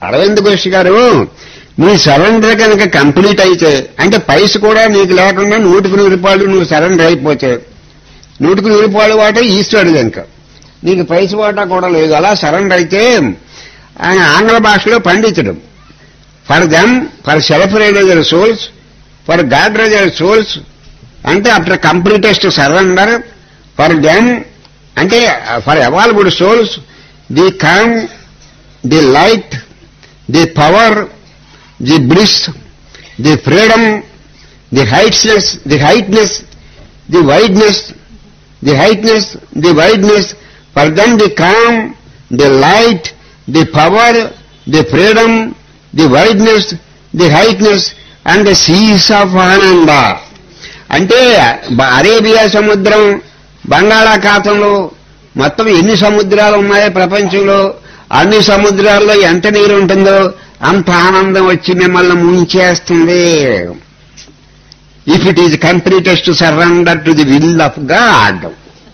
అరవింద్ ఘోష్ గారు నీ సరెండర్ కనుక కంప్లీట్ అయితే అంటే పైస కూడా నీకు లేకుండా నూటికి నూరు రూపాయలు నువ్వు సరెండర్ అయిపోతే నూటికి నూరు రూపాయలు వాట ఈశ్వరుడు కనుక నీకు పైస వాటా కూడా లేదు అలా సరెండర్ అయితే ఆయన ఆంగ్ల భాషలో పండితుడు for them for self realiser souls for God realiser souls అంటే after completest surrender for them అంటే for available souls the calm the light the power the bliss the freedom the heightness the heightness the wideness the heightness the wideness for them the calm the light the power the freedom the wideness the heightness and the seas of ananda అంటే బ- Arabia సముద్రం బంగాళాఖాతంలో మొత్తం ఎన్ని సముద్రాలు ఉన్నాయో ప్రపంచంలో అన్ని సముద్రాల్లో ఎంత నీరు ఉంటుందో అంత ఆనందం వచ్చి మిమ్మల్ని ముంచేస్తుంది if it is completest surrender to the will of God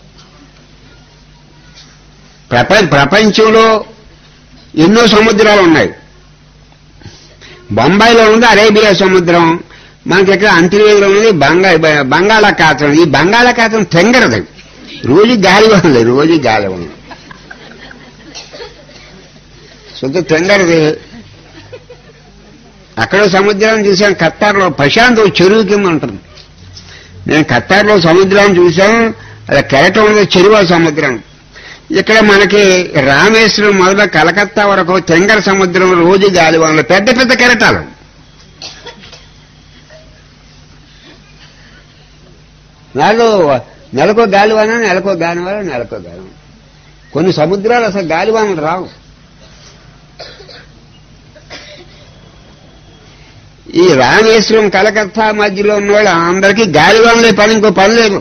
ప్రపంచంలో ఎన్నో సముద్రాలు ఉన్నాయి బొంబాయిలో ఉంది అరేబియా సముద్రం మనకి ఇక్కడ అంతర్వేదిలో ఉంది బంగా బంగాళాఖాతం ఈ బంగాళాఖాతం తెంగరది రోజు గాలి ఉంది రోజు గాలి ఉంది శుద్ధ తెంగరది అక్కడ సముద్రాన్ని చూశాను ఖత్తార్లో ప్రశాంత్ ఓ చెరువు కింద ఉంటుంది నేను ఖత్తార్లో సముద్రాన్ని చూశాను అది కెరటం ఉంది చెరువు ఆ సముద్రం ఇక్కడ మనకి రామేశ్వరం మొదల కలకత్తా వరకు తెంగర సముద్రం రోజు గాలివానలు పెద్ద పెద్ద కెరటాలు నెలలో నెలకో గాలివాన నెలకో గాలివాన నెలకో గాలివాన కొన్ని సముద్రాలు అసలు గాలివానలు రావు ఈ రామేశ్వరం కలకత్తా మధ్యలో ఉన్న వాళ్ళు అందరికీ గాలివానలే పని ఇంకో పని లేదు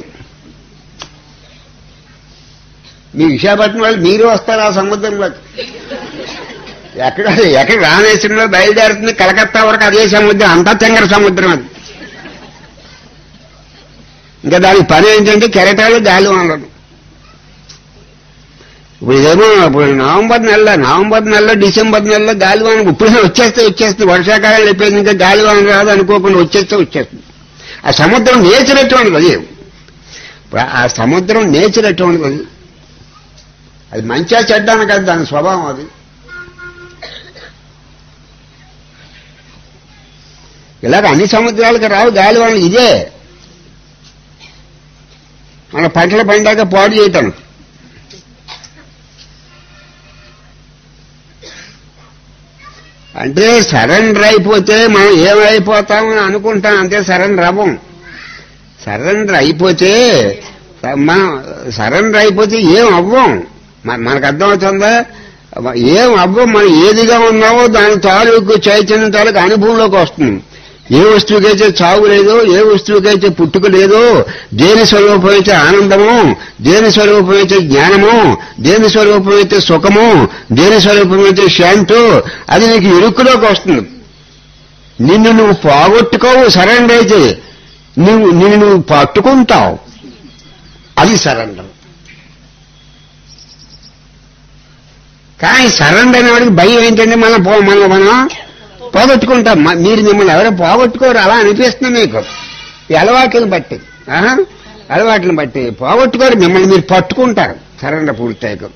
మీ విశాఖపట్నం వాళ్ళు మీరు వస్తారు ఆ సముద్రంలోకి ఎక్కడ ఎక్కడ రామేశ్వరంలో బయలుదేరుతుంది కలకత్తా వరకు అదే సముద్రం అంతా తెంగర సముద్రం అది ఇంకా దానికి పని ఏంటంటే కెరటాలు గాలి వానలు ఇప్పుడు ఇదేమో ఇప్పుడు నవంబర్ నెలలో నవంబర్ నెలలో డిసెంబర్ నెలలో గాలివాన ఇప్పుడు వచ్చేస్తే వచ్చేస్తుంది వర్షాకాలం అయిపోయింది ఇంకా గాలివాన రాదు అనుకోకుండా వచ్చేస్తే వచ్చేస్తుంది ఆ సముద్రం నేచర్ ఎటువంటిది అది ఇప్పుడు ఆ సముద్రం నేచర్ ఎటువంటిది అది అది మంచిగా చెడ్డాను కదా దాని స్వభావం అది ఇలాగ అన్ని సముద్రాలకు రావు గాలివానలు ఇదే మన పంటలు పండాక పాడు చేయటం అంటే సరెండర్ అయిపోతే మనం ఏమైపోతామని అనుకుంటాం అంతే సరెండర్ అవ్వం సరెండర్ అయిపోతే మనం సరెండర్ అయిపోతే ఏం అవ్వం మన- మనకు అర్థమవుతుందా ఏం అవ్వం మనం ఏదిగా ఉన్నావో దాని తాలూకు చైతన్యం తాలూకు అనుభవంలోకి వస్తుంది ఏ వస్తువుకైతే చావు లేదో ఏ వస్తువుకైతే పుట్టుక లేదో దేని స్వరూపమైతే ఆనందము దేని స్వరూపమైతే జ్ఞానము దేని స్వరూపమైతే సుఖము దేని స్వరూపమైతే శాంతో అది నీకు ఇరుక్కులోకి వస్తుంది నిన్ను నువ్వు పోగొట్టుకోవు సరెండర్ అయితే నువ్వు నిన్ను నువ్వు పట్టుకుంటావు అది సరెండర్ కానీ సరెండర్ అనేవాడికి భయం ఏంటంటే మనం పో మనం మనం పోగొట్టుకుంటాం మ- మీరు మిమ్మల్ని ఎవరో పోగొట్టుకోరు అలా అనిపిస్తుంది మీకు ఈ అలవాట్లను బట్టి ఆహా, అలవాట్లను బట్టి పోగొట్టుకోరు మిమ్మల్ని మీరు పట్టుకుంటారు సరెండర్ పూర్తయ్యాక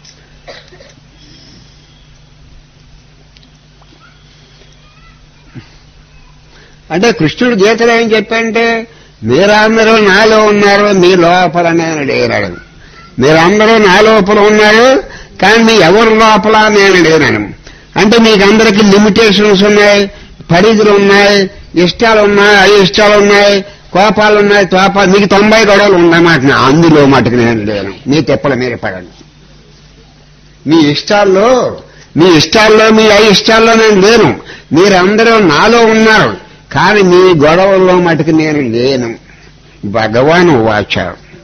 అంటే కృష్ణుడు గీతలో ఏం చెప్పంటే మీరందరూ నాలో ఉన్నారు మీ లోపల నేను లేనాడు మీరందరూ నా లోపల ఉన్నారు కానీ మీ ఎవరి లోపల నేను లేనాను అంటే మీకు అందరికీ లిమిటేషన్స్ ఉన్నాయి పరిధులు ఉన్నాయి ఇష్టాలు ఉన్నాయి అయిష్టాలు ఉన్నాయి కోపాలు ఉన్నాయి తోపాలు మీకు తొంభై గొడవలు ఉన్నాయన్నమాట నా అందులో మటుకు నేను లేను మీ తెప్పల మీరు పడండి మీ ఇష్టాల్లో మీ ఇష్టాల్లో మీ అయిష్టాల్లో నేను లేను మీరందరూ నాలో ఉన్నారు కానీ మీ గొడవల్లో మటుకు నేను లేను భగవాన్ వాచ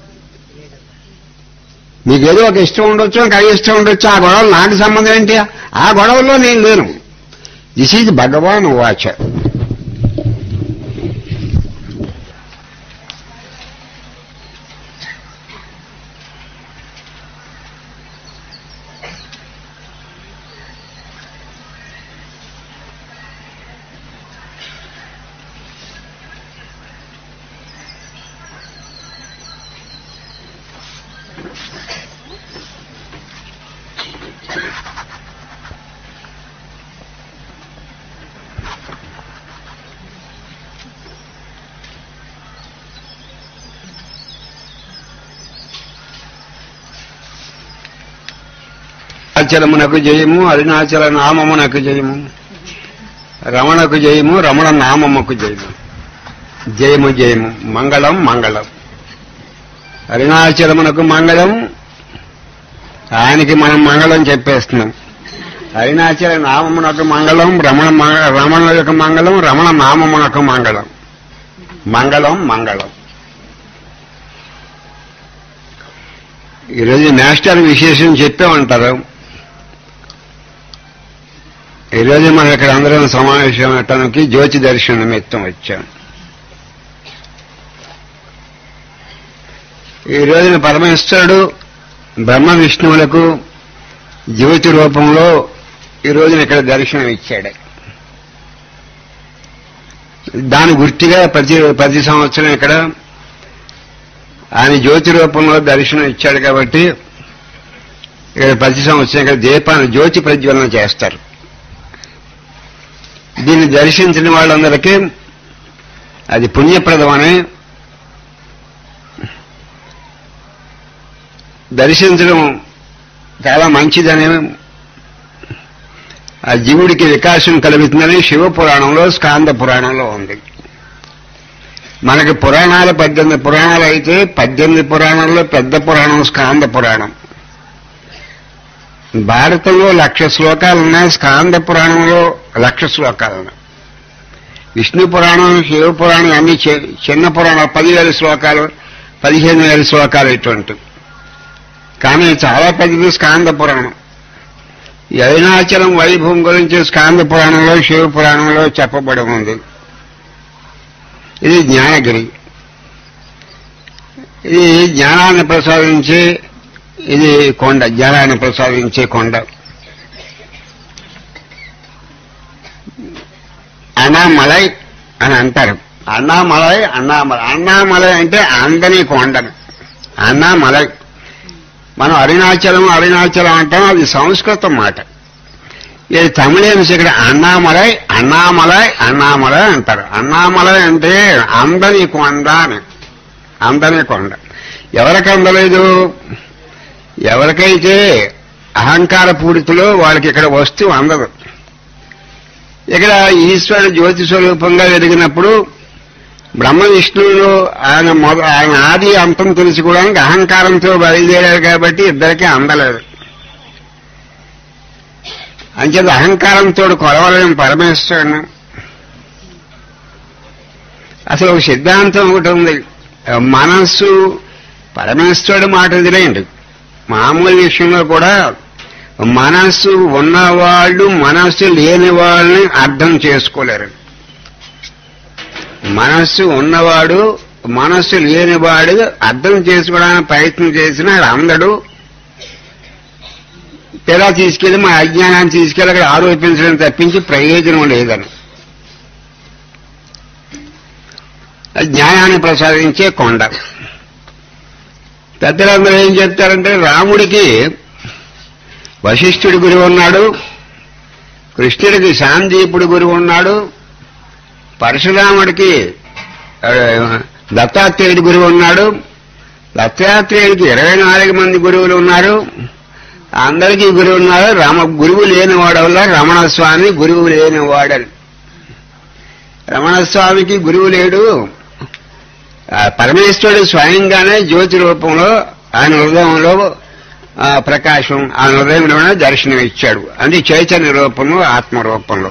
మీకు ఏదో ఒక ఇష్టం ఉండొచ్చు ఒక ఇష్టం ఉండొచ్చు ఆ గొడవలు నాకు సంబంధం ఏంటి ఆ గొడవల్లో నేను లేను దిస్ ఈజ్ భగవాన్ వాచ అరుణాచలమునకు జయము అరుణాచల నామమునకు జయము రమణకు జయము రమణ నామముకు జయము జయము జయము మంగళం మంగళం అరుణాచలమునకు మంగళం ఆయనకి మనం మంగళం చెప్పేస్తున్నాం అరుణాచల నామమునకు మంగళం రమణ మంగ- రమణులకు మంగళం రమణ నామమునకు మంగళం మంగళం మంగళం ఈరోజు మాస్టర్ విశేషం చెప్పామంటారు ఈరోజు మనం ఇక్కడ అందరం సమావేశం అవటానికి జ్యోతి దర్శన నిమిత్తం వచ్చాం ఈ రోజున పరమేశ్వరుడు బ్రహ్మ విష్ణువులకు జ్యోతి రూపంలో ఈ రోజున ఇక్కడ దర్శనం ఇచ్చాడు దాని గుర్తిగా ప్రతి ప్రతి సంవత్సరం ఇక్కడ ఆయన జ్యోతి రూపంలో దర్శనం ఇచ్చాడు కాబట్టి ఇక్కడ ప్రతి సంవత్సరం ఇక్కడ దీపాన్ని జ్యోతి ప్రజ్వలన చేస్తారు దీన్ని దర్శించిన వాళ్ళందరికీ అది పుణ్యప్రదమని దర్శించడం చాలా మంచిదని ఆ జీవుడికి వికాసం కలుగుతుందని శివ పురాణంలో స్కాంద పురాణంలో ఉంది మనకి పురాణాలు పద్దెనిమిది పురాణాలు అయితే పద్దెనిమిది పురాణాల్లో పెద్ద పురాణం స్కాంద పురాణం భారతంలో లక్ష శ్లోకాలు ఉన్నాయి స్కాంద పురాణంలో లక్ష శ్లోకాలు ఉన్నాయి విష్ణు పురాణం శివ పురాణం అన్ని చి- చిన్న పురాణాలు పదివేల శ్లోకాలు పదిహేను వేల శ్లోకాలు ఇటువంటి కానీ చాలా పెద్దది స్కాంద పురాణం ఈ అరుణాచలం వైభవం గురించి స్కాంద పురాణంలో శివ పురాణంలో చెప్పబడి ఉంది ఇది జ్ఞానగిరి ఇది జ్ఞానాన్ని ప్రసాదించే ఇది కొండ జ్ఞానాన్ని ప్రసాదించే కొండ అన్నామలై అని అంటారు అన్నామలై అన్నామలై అన్నామలై అంటే అందని కొండను అన్నామలై మనం అరుణాచలం అరుణాచలం అంటాం అది సంస్కృతం మాట ఇది తమిళన్స్ ఇక్కడ అన్నామలై అన్నామలై అన్నామలై అంటారు అన్నామలై అంటే అందని కొండ అని అందని కొండ ఎవరికి అందలేదు ఎవరికైతే అహంకార పూరితలో వాళ్ళకి ఇక్కడ వస్తువు అందదు ఇక్కడ ఈశ్వరుడు జ్యోతి స్వరూపంగా వెలిగినప్పుడు బ్రహ్మ విష్ణువులు ఆయన మొద ఆయన ఆది అంతం తెలుసుకోవడానికి అహంకారంతో బయలుదేరారు కాబట్టి ఇద్దరికీ అందలేదు అంచేత అహంకారంతో కొలవలేం పరమేశ్వరుని అసలు ఒక సిద్ధాంతం ఒకటి ఉంది మనస్సు పరమేశ్వరుడు మాట వదిలేయండి మామూలు విషయంలో కూడా మనస్సు ఉన్నవాళ్ళు మనస్సు లేని వాళ్ళని అర్థం చేసుకోలేరు మనస్సు ఉన్నవాడు మనస్సు లేనివాడు అర్థం చేసుకోవడానికి ప్రయత్నం చేసిన అందడు తెరా తీసుకెళ్లి మా అజ్ఞానాన్ని తీసుకెళ్లి అక్కడ ఆరోపించడం తప్పించి ప్రయోజనం లేదని జ్ఞానాన్ని ప్రసాదించే కొండ పెద్దలందరూ ఏం చెప్తారంటే రాముడికి వశిష్ఠుడి గురువు ఉన్నాడు కృష్ణుడికి శాందీపుడు గురువు ఉన్నాడు పరశురాముడికి ఆ, దత్తాత్రేయుడి గురువు ఉన్నాడు దత్తాత్రేయుడికి ఇరవై నాలుగు మంది గురువులు ఉన్నారు అందరికీ గురువు ఉన్నారు రామ గురువు లేనివాడు వల్ల రమణస్వామి గురువు లేనివాడని రమణస్వామికి గురువు లేడు ఆ, పరమేశ్వరుడు స్వయంగానే జ్యోతి రూపంలో ఆయన హృదయంలో ఆ, ప్రకాశం ఆ హృదయంలోనే దర్శనం ఇచ్చాడు అది చైతన్య రూపంలో ఆత్మ రూపంలో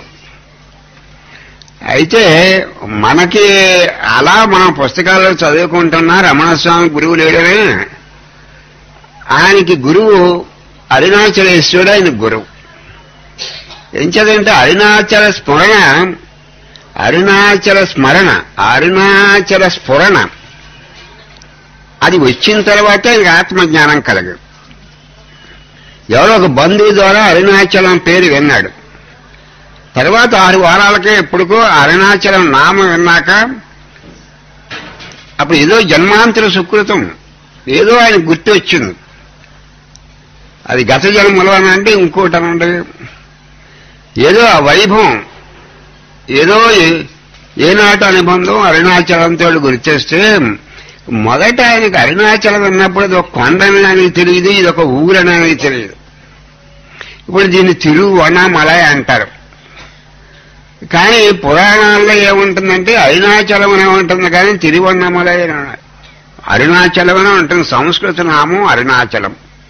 అయితే మనకి అలా మనం పుస్తకాల్లో చదువుకుంటున్నా రమణస్వామి గురువు లేడనే ఆయనకి గురువు అరుణాచలేశ్వరుడు ఆయన గురువు ఏం చదంటే అరుణాచల స్మరణ అరుణాచల స్మరణ అరుణాచల స్ఫురణ అది వచ్చిన తర్వాత ఆయనకి ఆత్మజ్ఞానం కలగదు ఎవరో ఒక బంధువు ద్వారా అరుణాచలం పేరు విన్నాడు తర్వాత ఆరు వారాలకే ఎప్పుడుకో అరుణాచలం నామం విన్నాక అప్పుడు ఏదో జన్మాంతర సుకృతం ఏదో ఆయన గుర్తు వచ్చింది అది గత జన్మలో అని అంటే ఇంకోటి అనండి ఏదో ఆ వైభవం ఏదో ఏ- ఏనాటి అనుబంధం అరుణాచలంతో గుర్తిస్తే మొదట ఆయనకి అరుణాచలం అన్నప్పుడు ఇది ఒక కొండని ఆయనకి తెలియదు ఇది ఒక ఊరని ఆయనకి తెలియదు ఇప్పుడు దీన్ని తిరువణమలై అంటారు కానీ పురాణాల్లో ఏముంటుందంటే అరుణాచలం అనే ఉంటుంది కానీ తిరువణమలై అని అనరు. అరుణాచలం అనే ఉంటుంది సంస్కృత నామం అరుణాచలం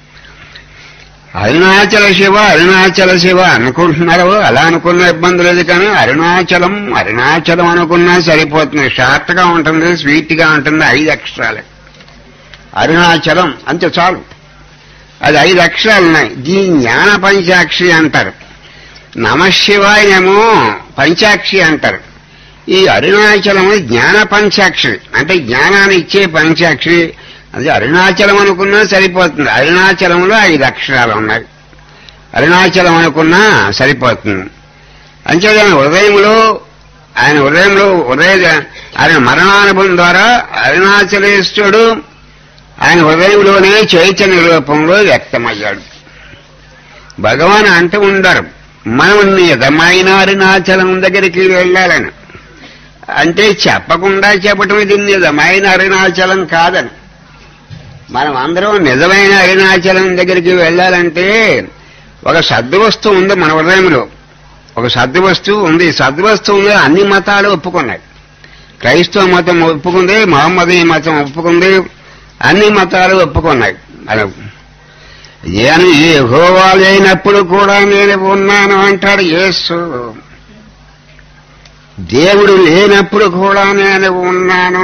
అరుణాచల శివ అరుణాచల శివ అనుకుంటున్నారు అలా అనుకున్న ఇబ్బంది లేదు కానీ అరుణాచలం అరుణాచలం అనుకున్నా సరిపోతుంది షార్ట్ గా ఉంటుంది స్వీట్ గా ఉంటుంది ఐదు అక్షరాలే అరుణాచలం అంతే చాలు అది ఐదు అక్షరాలు ఉన్నాయి దీని జ్ఞాన పంచాక్షి అంటారు నమశివాయనేమో పంచాక్షి అంటారు ఈ అరుణాచలము జ్ఞాన పంచాక్షరి అంటే జ్ఞానాన్ని ఇచ్చే పంచాక్షరి అది అరుణాచలం అనుకున్నా సరిపోతుంది అరుణాచలంలో ఐదు అక్షరాలు ఉన్నాయి అరుణాచలం అనుకున్నా సరిపోతుంది అంచేత ఆయన హృదయంలో ఆయన హృదయంలో హృదయ ఆయన మరణానుభవం ద్వారా అరుణాచలేశ్వరుడు ఆయన హృదయంలోనే చైతన్య రూపంలో వ్యక్తమయ్యాడు భగవాన్ అంటూ ఉండరు మనం నిజమైన అరుణాచలం దగ్గరికి వెళ్ళాలని అంటే చెప్పకుండా చెప్పటం ఇది నిజమైన అరుణాచలం కాదని మనం అందరం నిజమైన అరుణాచలం దగ్గరికి వెళ్ళాలంటే ఒక సద్వస్తువు ఉంది మన హృదయంలో ఒక సద్వస్తువు ఉంది సద్వస్తువులో అన్ని మతాలు ఒప్పుకున్నాయి క్రైస్తవ మతం ఒప్పుకుంది మహమ్మదీ మతం ఒప్పుకుంది అన్ని మతాలు ఒప్పుకున్నాయి అది నేను యెహోవా లేనప్పుడు కూడా నేను ఉన్నాను అంటాడు యేసు దేవుడు లేనప్పుడు కూడా నేను ఉన్నాను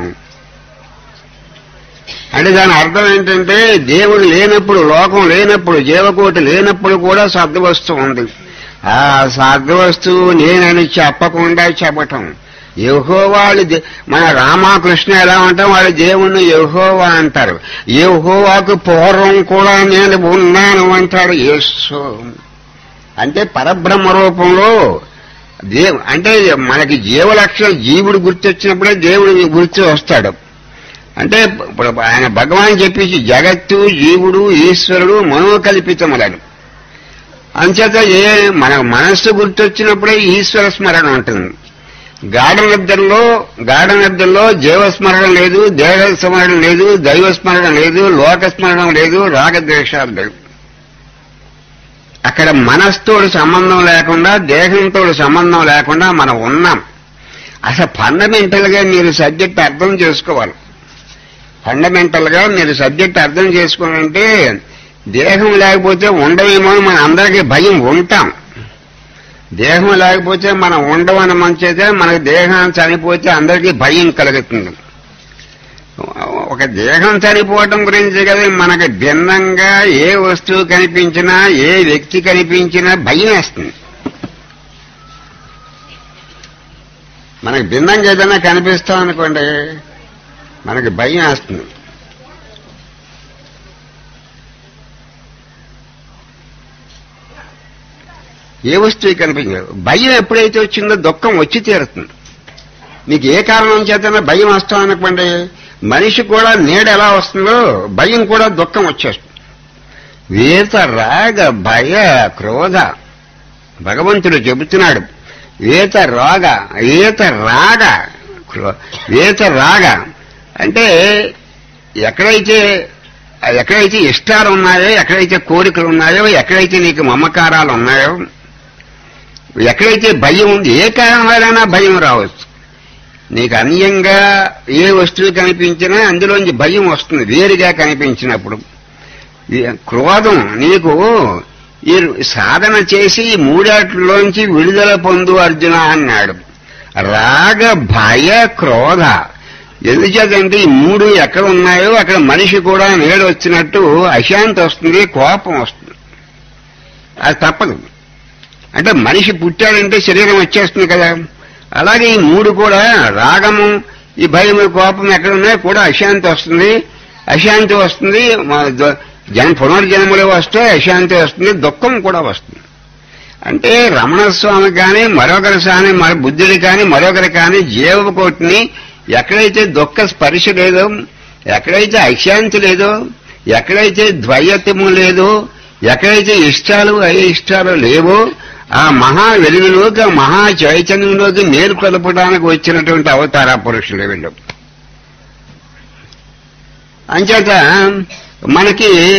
అంటే దాని అర్థం ఏంటంటే దేవుడు లేనప్పుడు లోకం లేనప్పుడు జీవకోటి లేనప్పుడు కూడా సద్వస్తువు ఉంది ఆ సద్వస్తువు నేనని చెప్పకుండా చెప్పటం యహోవాళ్ళు మన రామకృష్ణ ఎలా ఉంటాం వాళ్ళు దేవుణ్ణి యహోవా అంటారు యహోవాకు పూర్వం కూడా నేను ఉన్నాను అంటాడు యేసు అంటే పరబ్రహ్మ రూపంలో దేవు అంటే మనకి జీవలక్షణం జీవుడు గుర్తొచ్చినప్పుడే దేవుడు గుర్తు వస్తాడు అంటే ఇప్పుడు ఆయన భగవాన్ చెప్పేసి జగత్తు జీవుడు ఈశ్వరుడు మనోకల్పితములను అంచేత ఏ మన మనస్సు గుర్తొచ్చినప్పుడే ఈశ్వర స్మరణ ఉంటుంది గాఢ నిద్రలో గాఢ నిద్రలో జీవస్మరణ లేదు దేహ స్మరణ లేదు దైవ స్మరణ లేదు లోక స్మరణ లేదు రాగద్వేషాలు లేవు అక్కడ మనస్తోడు సంబంధం లేకుండా దేహంతో సంబంధం లేకుండా మనం ఉన్నాం అసలు ఫండమెంటల్ గా మీరు సబ్జెక్ట్ అర్థం చేసుకోవాలి ఫండమెంటల్ గా మీరు సబ్జెక్ట్ అర్థం చేసుకోవాలంటే దేహం లేకపోతే ఉండమేమో అని మన అందరికీ భయం ఉంటాం దేహం లేకపోతే మనం ఉండమని మంచిదే మనకు దేహం చనిపోతే అందరికీ భయం కలుగుతుంది ఒక దేహం చనిపోవటం గురించి కదా మనకు భిన్నంగా ఏ వస్తువు కనిపించినా ఏ వ్యక్తి కనిపించినా భయం వేస్తుంది మనకు భిన్నంగా ఏదైనా కనిపిస్తాం అనుకోండి మనకి భయం వేస్తుంది ఏ వస్తువు కనిపించదు భయం ఎప్పుడైతే వచ్చిందో దుఃఖం వచ్చి తీరుతుంది మీకు ఏ కారణం చేతనే భయం వస్తాం అనుకోండి మనిషి కూడా నీడ ఎలా వస్తుందో భయం కూడా దుఃఖం వచ్చేస్తుంది వేత రాగ భయ క్రోధ భగవంతుడు చెబుతున్నాడు వేత రాగ వేత రాగ క్రో- వేత రాగ అంటే ఎక్కడైతే ఎక్కడైతే ఇష్టాలు ఉన్నాయో ఎక్కడైతే కోరికలు ఉన్నాయో ఎక్కడైతే నీకు మమకారాలు ఉన్నాయో ఎక్కడైతే భయం ఉంది ఏ కారణం వలన భయం రావచ్చు నీకు అన్యంగా ఏ వస్తువు కనిపించినా అందులోంచి భయం వస్తుంది వేరుగా కనిపించినప్పుడు ఈ క్రోధం నీకు ఈ సాధన చేసి ఈ మూడాట్లోంచి విడుదల పొందు అర్జున అన్నాడు రాగ భయ క్రోధ ఎందుచేతంటే ఈ మూడు ఎక్కడ ఉన్నాయో అక్కడ మనిషి కూడా నేడు వచ్చినట్టు అశాంతి వస్తుంది కోపం వస్తుంది అది తప్పదు అంటే మనిషి పుట్టాడంటే శరీరం వచ్చేస్తుంది కదా అలాగే ఈ మూడు కూడా రాగము ఈ భయము కోపం ఎక్కడ ఉన్నాయో కూడా అశాంతి వస్తుంది అశాంతి వస్తుంది మా- ద- జన పునర్జన్మలు వస్తే అశాంతి వస్తుంది దుఃఖం కూడా వస్తుంది అంటే రమణస్వామి కానీ మరొకరి కానీ మన బుద్ధుడి కానీ మరొకరి కానీ జీవకోటిని ఎక్కడైతే దుఃఖ స్పర్శ లేదో ఎక్కడైతే అశాంతి లేదో ఎక్కడైతే ద్వైతము లేదో ఎక్కడైతే ఇష్టాలు అయిష్టాలు లేవో ఆ మహా వెలుగులోకి ఆ మహా చైతన్యంలోకి మేలు కలపడానికి వచ్చినటువంటి అవతార పురుషులు వీళ్ళు అంచేత మనకి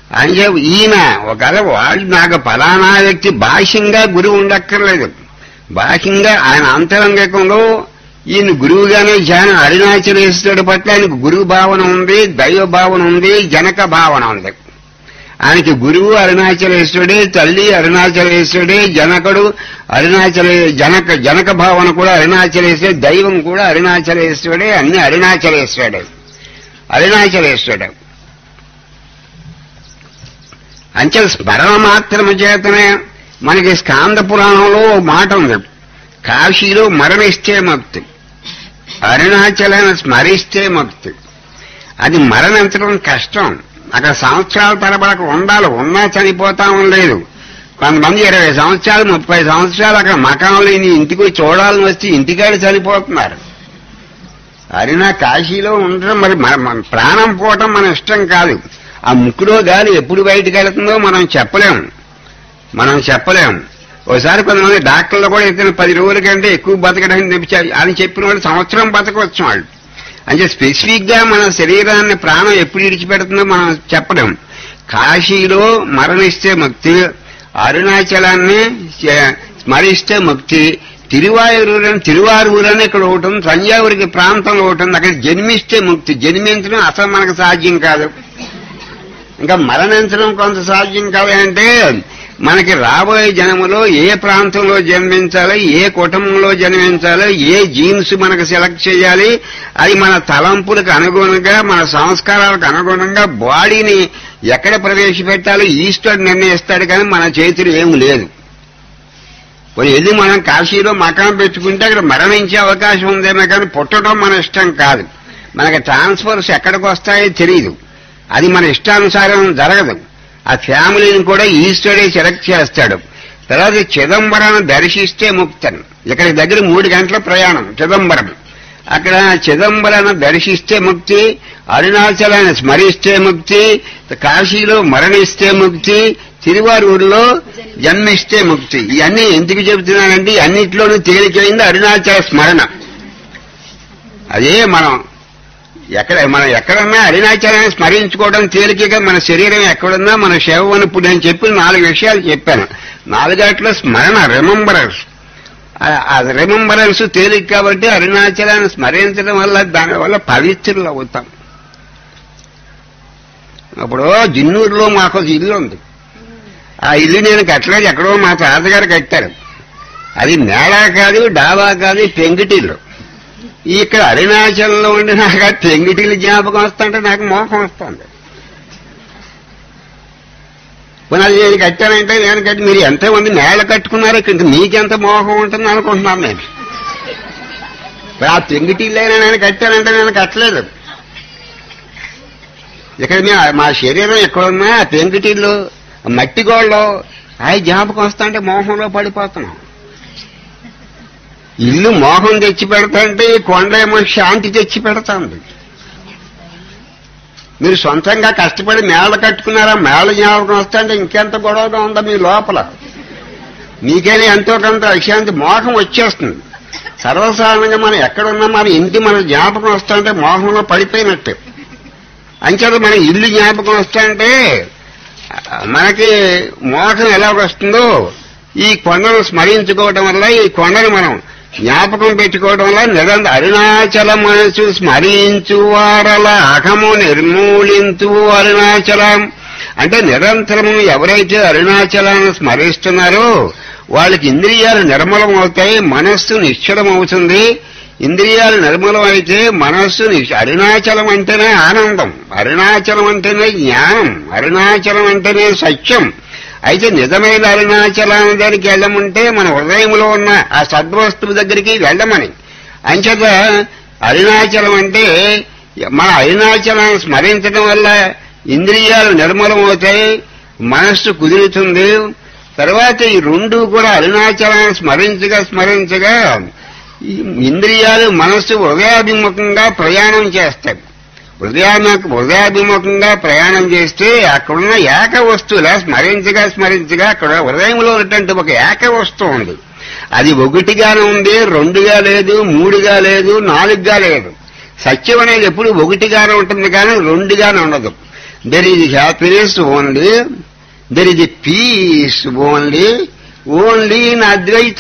అని చెప్పి ఈయన ఒకవేళ వాళ్ళు నాకు ఫలానా వ్యక్తి బాహ్యంగా గురువు ఉండక్కర్లేదు బాహ్యంగా ఆయన అంతరంగికంలో ఈయన గురువుగానే ధ్యానం అరుణాచలేశ్వరుడి పట్ల ఆయనకు గురువు భావన ఉంది దైవ భావన ఉంది జనక భావన ఉంది ఆయనకి గురువు అరుణాచలేశ్వరుడే తల్లి అరుణాచలేశ్వరుడే జనకుడు అరుణాచలే జనక జనక భావన కూడా అరుణాచలేశ్వరుడు దైవం కూడా అరుణాచలేశ్వరుడే అన్ని అరుణాచలేశ్వరుడే అరుణాచలేశ్వరుడు అంచె స్మరణ మాత్రము చేతనే మనకి స్కాంద పురాణంలో ఓ మాట ఉంది కాశీలో మరణిస్తే ముక్తి అరుణాచలాన్ని స్మరిస్తే ముక్తి అది మరణించడం కష్టం అక్కడ సంవత్సరాల తరబడి అక్కడ ఉండాలి ఉన్నా చనిపోతాం లేదు కొంతమంది ఇరవై సంవత్సరాలు ముప్పై సంవత్సరాలు అక్కడ మకాం లేని ఇంటికి వచ్చి చూడాలని వచ్చి ఇంటికాడ చనిపోతున్నారు అరినా కాశీలో ఉండడం మరి మన మన ప్రాణం పోవటం మన ఇష్టం కాదు ఆ ముక్కులో గాలి ఎప్పుడు బయటకు వెళ్తుందో మనం చెప్పలేం మనం చెప్పలేం ఒకసారి కొంతమంది డాక్టర్లు కూడా ఇతను పది రోజుల కంటే ఎక్కువ బతకడానికి తెప్పించారు అని చెప్పిన వాళ్ళు సంవత్సరం బతకవచ్చు వాళ్ళు అంటే స్పెసిఫిక్ గా మన శరీరాన్ని ప్రాణం ఎప్పుడు ఇడిచిపెడుతుందో మనం చెప్పలేం కాశీలో మరణిస్తే ముక్తి అరుణాచలాన్ని చ- స్మరిస్తే ముక్తి తిరువాయూరు తిరువారూరు అని ఇక్కడ ఒకటి ఉంది తంజావూరికి ప్రాంతంలో ఒకటి ఉంది అక్కడ జన్మిస్తే ముక్తి జన్మించడం అసలు మనకు సాధ్యం కాదు ఇంకా మరణించడం కొంత సాధ్యం కాదు అంటే మనకి రాబోయే జన్మలో ఏ ప్రాంతంలో జన్మించాలి ఏ కుటుంబంలో జన్మించాలి ఏ జీన్స్ మనకు సెలెక్ట్ చేయాలి అది మన తలంపులకు అనుగుణంగా మన సంస్కారాలకు అనుగుణంగా బాడీని ఎక్కడ ప్రవేశపెట్టాలో ఈశ్వరుడు నిర్ణయిస్తాడు కానీ మన చేతులు ఏం లేదు పోనీ వెళ్ళి మనం కాశీలో మకాం పెట్టుకుంటే అక్కడ మరణించే అవకాశం ఉందేమో కానీ పుట్టడం మన ఇష్టం కాదు మనకి ట్రాన్స్ఫర్స్ ఎక్కడికి వస్తాయో తెలియదు అది మన ఇష్టానుసారం జరగదు ఆ ఫ్యామిలీని కూడా ఈశ్వరుడే సెలెక్ట్ చేస్తాడు తర్వాత చిదంబరాన్ని దర్శిస్తే ముక్తను ఇక్కడ దగ్గర మూడు గంటల ప్రయాణం చిదంబరం అక్కడ చిదంబరాన్ని దర్శిస్తే ముక్తి అరుణాచలాన్ని స్మరిస్తే ముక్తి కాశీలో మరణిస్తే ముక్తి తిరువారూరులో జన్మిస్తే ముక్తి ఇవన్నీ ఎందుకు చెబుతున్నానంటే అన్నిట్లోనూ తేలికైంది అరుణాచల స్మరణ అదే మనం ఎక్కడ మనం ఎక్కడన్నా అరుణాచలాన్ని స్మరించుకోవడం తేలికగా మన శరీరం ఎక్కడున్నా మన శవం ఇప్పుడు నేను చెప్పిన నాలుగు విషయాలు చెప్పాను నాలుగాట్లో స్మరణ రిమంబరన్స్ ఆ రిమంబరెన్స్ తేలిక కాబట్టి అరుణాచలాన్ని స్మరించడం వల్ల దానివల్ల పవిత్రులు అవుతాం అప్పుడు జిన్నూరులో మాకు ఒక ఇల్లు ఉంది ఆ ఇల్లు నేను కట్టలేదు ఎక్కడో మా తాతగారు కట్టారు అది నేలా కాదు డాబా కాదు పెంకిటిల్లు ఇక్కడ అరుణాచలంలో ఉండి నాకు ఆ పెంగిటిల్లు జ్ఞాపకం వస్తుంటే నాకు మోహం వస్తుంది పోనీ అది నేను కట్టానంటే నేను కట్టి మీరు ఎంతమంది నేల కట్టుకున్నారో ఇక్కడ మీకెంత మోహం ఉంటుంది అనుకుంటున్నాను నేను మరి ఆ పెంగిటిల్లైనా నేను కట్టానంటే నేను కట్టలేదు ఇక్కడ మేము మా శరీరం ఎక్కడున్నా ఆ పెంకిటిల్లు ఆ మట్టి గోళ్ళు అవి జ్ఞాపకం వస్తుంటే మోహంలో పడిపోతున్నాం ఇల్లు మోహం తెచ్చి పెడతాంటే ఈ కొండ ఏమో శాంతి తెచ్చి పెడతాంది మీరు సొంతంగా కష్టపడి మేళ కట్టుకున్నారా మేళ జ్ఞాపకం వస్తుంటే ఇంకెంత గొడవగా ఉందా మీ లోపల మీకైనా ఎంతో కొంత అశాంతి మోహం వచ్చేస్తుంది సర్వసాధారణంగా మనం ఎక్కడున్నా మన ఇంటి మన జ్ఞాపకం వస్తుంటే మోహంలో పడిపోయినట్టే అంచేత మన ఇల్లు జ్ఞాపకం వస్తుంటే మనకి మోహం ఎలా వస్తుందో ఈ కొండను స్మరించుకోవడం వల్ల ఈ కొండను మనం జ్ఞాపకం పెట్టుకోవడం వల్ల నిరంతర అరుణాచల మనసు స్మరించు వారల అహము నిర్మూలించు అరుణాచలం అంటే నిరంతరము ఎవరైతే అరుణాచలాన్ని స్మరిస్తున్నారో వాళ్ళకి ఇంద్రియాలు నిర్మలం అవుతాయి మనస్సు నిశ్చలం అవుతుంది ఇంద్రియాలు నిర్మలం అయితే మనస్సు నిశ్చ- అరుణాచలం అంటేనే ఆనందం అరుణాచలం అంటేనే జ్ఞానం అరుణాచలం అంటేనే సత్యం అయితే నిజమైన అరుణాచలం దగ్గరికి వెళ్ళమంటే మన హృదయంలో ఉన్న ఆ సద్వస్తువు దగ్గరికి వెళ్ళమని అంచేత అరుణాచలం అంటే మన అరుణాచలాన్ని స్మరించడం వల్ల ఇంద్రియాలు నిర్మలం అవుతాయి మనస్సు కుదురుతుంది తర్వాత ఈ రెండు కూడా అరుణాచలాన్ని స్మరించగా స్మరించగా ఈ ఇంద్రియాలు మనస్సు హృదయాభిముఖంగా ప్రయాణం చేస్తాయి హృదయాన హృదయాభిముఖంగా ప్రయాణం చేస్తే అక్కడున్న ఏక వస్తువులా స్మరించగా స్మరించగా అక్కడ హృదయంలో ఉన్నటువంటి ఒక ఏక వస్తువు ఉంది అది ఒకటిగానే ఉంది రెండుగా లేదు మూడుగా లేదు నాలుగుగా లేదు సత్యం అనేది ఎప్పుడు ఒకటిగానే ఉంటుంది కానీ రెండుగానే ఉండదు there is happiness only there is peace only only in Advaita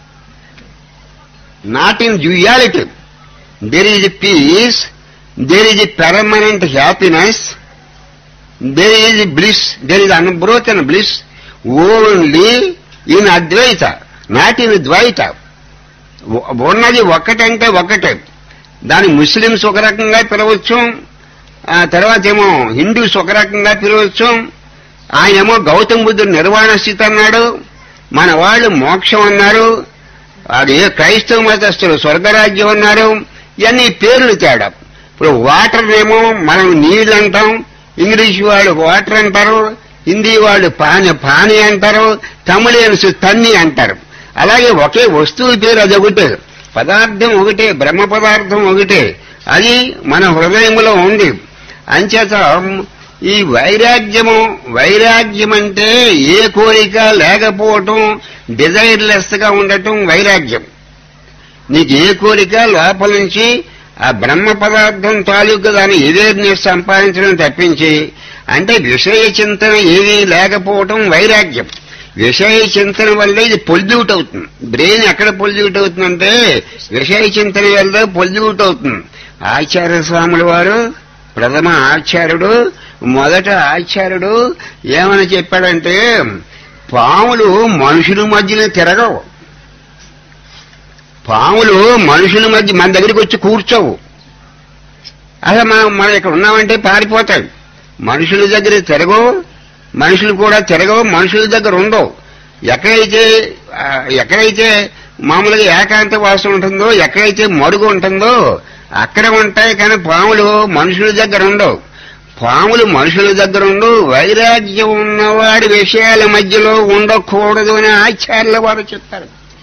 not in duality there is peace there is permanent happiness there is bliss there is unbroken bliss only in Advaita not in Dvaita ఉ- ఉన్నది ఒక్కటంటే ఒక్కటే దాని Muslims ఒక రకంగా పిలవచ్చు ఆ తర్వాత ఏమో హిందూస్ ఒక రకంగా పిలవచ్చు ఆయనేమో గౌతమ బుద్ధుడు నిర్వాణ స్థితి అన్నాడు మన వాళ్ళు మోక్షం అన్నారు అది క్రైస్తవ మతస్థులు స్వర్గరాజ్యం అన్నారు ఇవన్నీ పేర్లు తేడా ఇప్పుడు వాటర్ ఏమో మనం నీళ్ళు అంటాం ఇంగ్లీష్ వాళ్ళు వాటర్ అంటారు హిందీ వాళ్ళు పాని పాని అంటారు తమిళియన్స్ తన్ని అంటారు అలాగే ఒకే వస్తువు పేరు అది ఒకటే పదార్థం ఒకటే బ్రహ్మ పదార్థం ఒకటే అది మన హృదయంలో ఉంది అంచేత ఈ వైరాగ్యము వైరాగ్యం అంటే ఏ కోరిక లేకపోవటం డిజైర్లెస్ గా ఉండటం వైరాగ్యం నీకు ఏ కోరిక లోపల నుంచి ఆ బ్రహ్మ పదార్థం తాలూకు దాని అవేర్నెస్ సంపాదించడం తప్పించి అంటే విషయ చింతన ఏమీ లేకపోవటం వైరాగ్యం విషయ చింతన వల్ల ఇది పొల్యూట్ అవుతుంది బ్రెయిన్ ఎక్కడ పొల్యూట్ అవుతుందంటే విషయ చింతన వల్ల పొల్యూట్ అవుతుంది ఆచార్య స్వాముల వారు ప్రథమ ఆచార్యుడు మొదట ఆచార్యుడు ఏమని చెప్పాడంటే పాములు మనుషుల మధ్యన తిరగవు పాములు మనుషుల మధ్య మన దగ్గరికి వచ్చి కూర్చోవు అసలు మనం మనం ఇక్కడ ఉన్నామంటే పారిపోతాయి మనుషుల దగ్గర తిరగవు మనుషులు కూడా తిరగవు మనుషుల దగ్గర ఉండవు ఎక్కడైతే ఆ, ఎక్కడైతే మామూలుగా ఏకాంత వాసం ఉంటుందో ఎక్కడైతే మడుగు ఉంటుందో అక్కడ ఉంటాయి కానీ పాములు మనుషుల దగ్గర ఉండవు పాములు మనుషుల దగ్గర ఉండు వైరాగ్యం ఉన్నవాడి విషయాల మధ్యలో ఉండకూడదు అని ఆచార్యుల వారు చెప్తారు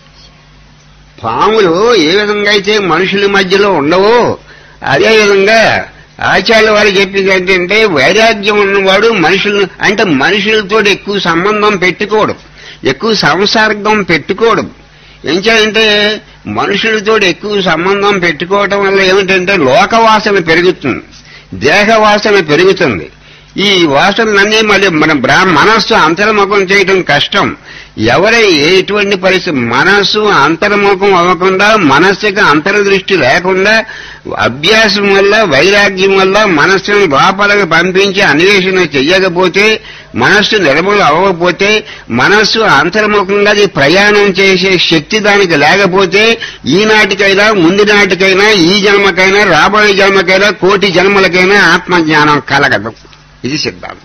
పాములు ఏ విధంగా అయితే మనుషుల మధ్యలో ఉండవో అదే విధంగా ఆచార్య వారు చెప్పింది ఏంటంటే వైరాగ్యం ఉన్నవాడు మనుషులు అంటే మనుషులతో ఎక్కువ సంబంధం పెట్టుకోడు ఎక్కువ సంసర్గం పెట్టుకోడు ఏం చేయాలంటే మనుషులతో ఎక్కువ సంబంధం పెట్టుకోవటం వల్ల ఏమిటంటే లోకవాసన పెరుగుతుంది దేహవాసన పెరుగుతుంది ఈ వాసనలన్నీ మళ్ళీ మన బ్రా మనస్సు అంతర్ముఖం చేయడం కష్టం ఎవరై ఎటువంటి పరిస్థితి మనస్సు అంతర్ముఖం అవ్వకుండా మనస్సుకి అంతర్దృష్టి లేకుండా అభ్యాసం వల్ల వైరాగ్యం వల్ల మనస్సును లోపలికి పంపించి అన్వేషణ చెయ్యకపోతే మనస్సు నిర్మూలం అవ్వకపోతే మనస్సు అంతర్ముఖంగా అది ప్రయాణం చేసే శక్తి దానికి లేకపోతే ఈనాటికైనా ముందు నాటికైనా ఈ జన్మకైనా రాబోయే జన్మకైనా కోటి జన్మలకైనా ఆత్మజ్ఞానం కలగదు ఇది సిద్ధాంతం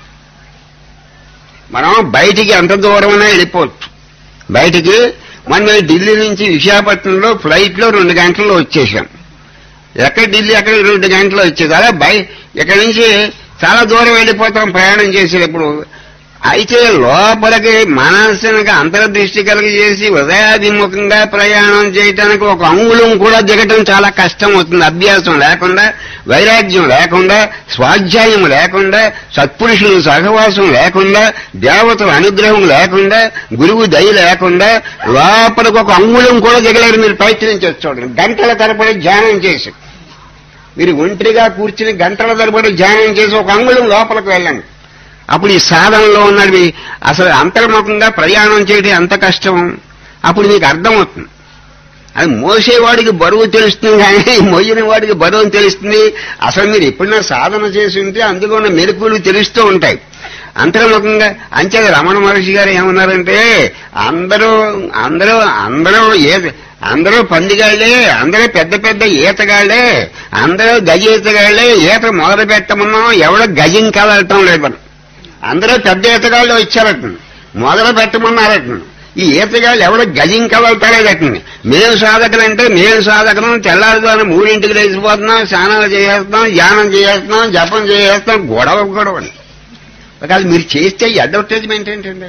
మనం బయటికి ఎంత దూరమైనా వెళ్ళిపోవచ్చు బయటికి మనం ఢిల్లీ నుంచి విశాఖపట్నంలో ఫ్లైట్ లో రెండు గంటల్లో వచ్చేసాం ఎక్కడ ఢిల్లీ ఎక్కడ రెండు గంటలు వచ్చేది అలా బయ ఇక్కడ నుంచి చాలా దూరం వెళ్ళిపోతాం ప్రయాణం చేసేటప్పుడు అయితే లోపలికి మనస్సునికి అంతర్దృష్టి కలిగజేసి హృదయాభిముఖంగా ప్రయాణం చేయటానికి ఒక అంగుళం కూడా దిగటం చాలా కష్టం అవుతుంది అభ్యాసం లేకుండా వైరాగ్యం లేకుండా స్వాధ్యాయం లేకుండా సత్పురుషుల సహవాసం లేకుండా దేవతల అనుగ్రహం లేకుండా గురువు దయ లేకుండా లోపలికి ఒక అంగుళం కూడా దిగలేరు మీరు ప్రయత్నించవచ్చు చూడండి గంటల తరబడి ధ్యానం చేసి మీరు ఒంటరిగా కూర్చుని గంటల తరబడి ధ్యానం చేసి ఒక అంగుళం లోపలికి వెళ్ళండి అప్పుడు ఈ సాధనలో ఉన్నది అసలు అంతర్ముఖంగా ప్రయాణం చేయడం ఎంత కష్టం అప్పుడు మీకు అర్థమవుతుంది అది మోసేవాడికి బరువు తెలుస్తుంది కానీ మోయిన వాడికి బరువు తెలుస్తుంది అసలు మీరు ఎప్పుడైనా సాధన చేసి ఉంటే అందులో ఉన్న మెరుపులు తెలుస్తూ ఉంటాయి అంతర్ముఖంగా అంచేది రమణ మహర్షి గారు ఏమన్నారంటే అందరూ అందరూ అందరూ ఏ అందరూ పందిగాళ్లే అందరూ పెద్ద పెద్ద ఈతగాళ్లే అందరూ గజ ఈతగాళ్లే ఈత మొదలు పెట్టమన్నా ఎవడో గజం కదలటం లేదు అందరూ పెద్ద ఈతగాళ్ళు వచ్చారట మొదలు పెట్టమన్నారట ఈ ఈతగాళ్ళు ఎవడో గజం కదలతారేదటండి మేము సాధకులంటే మేము సాధకులం తెల్లారుదాన్ని మూడింటికి లేచిపోతున్నాం స్నానాలు చేసేస్తున్నాం ధ్యానం చేసేస్తున్నాం జపం చేసేస్తున్నాం గొడవ గొడవ అని. ఒకవేళ మీరు చేస్తే ఈ అడ్వర్టైజ్మెంట్ ఏంటండి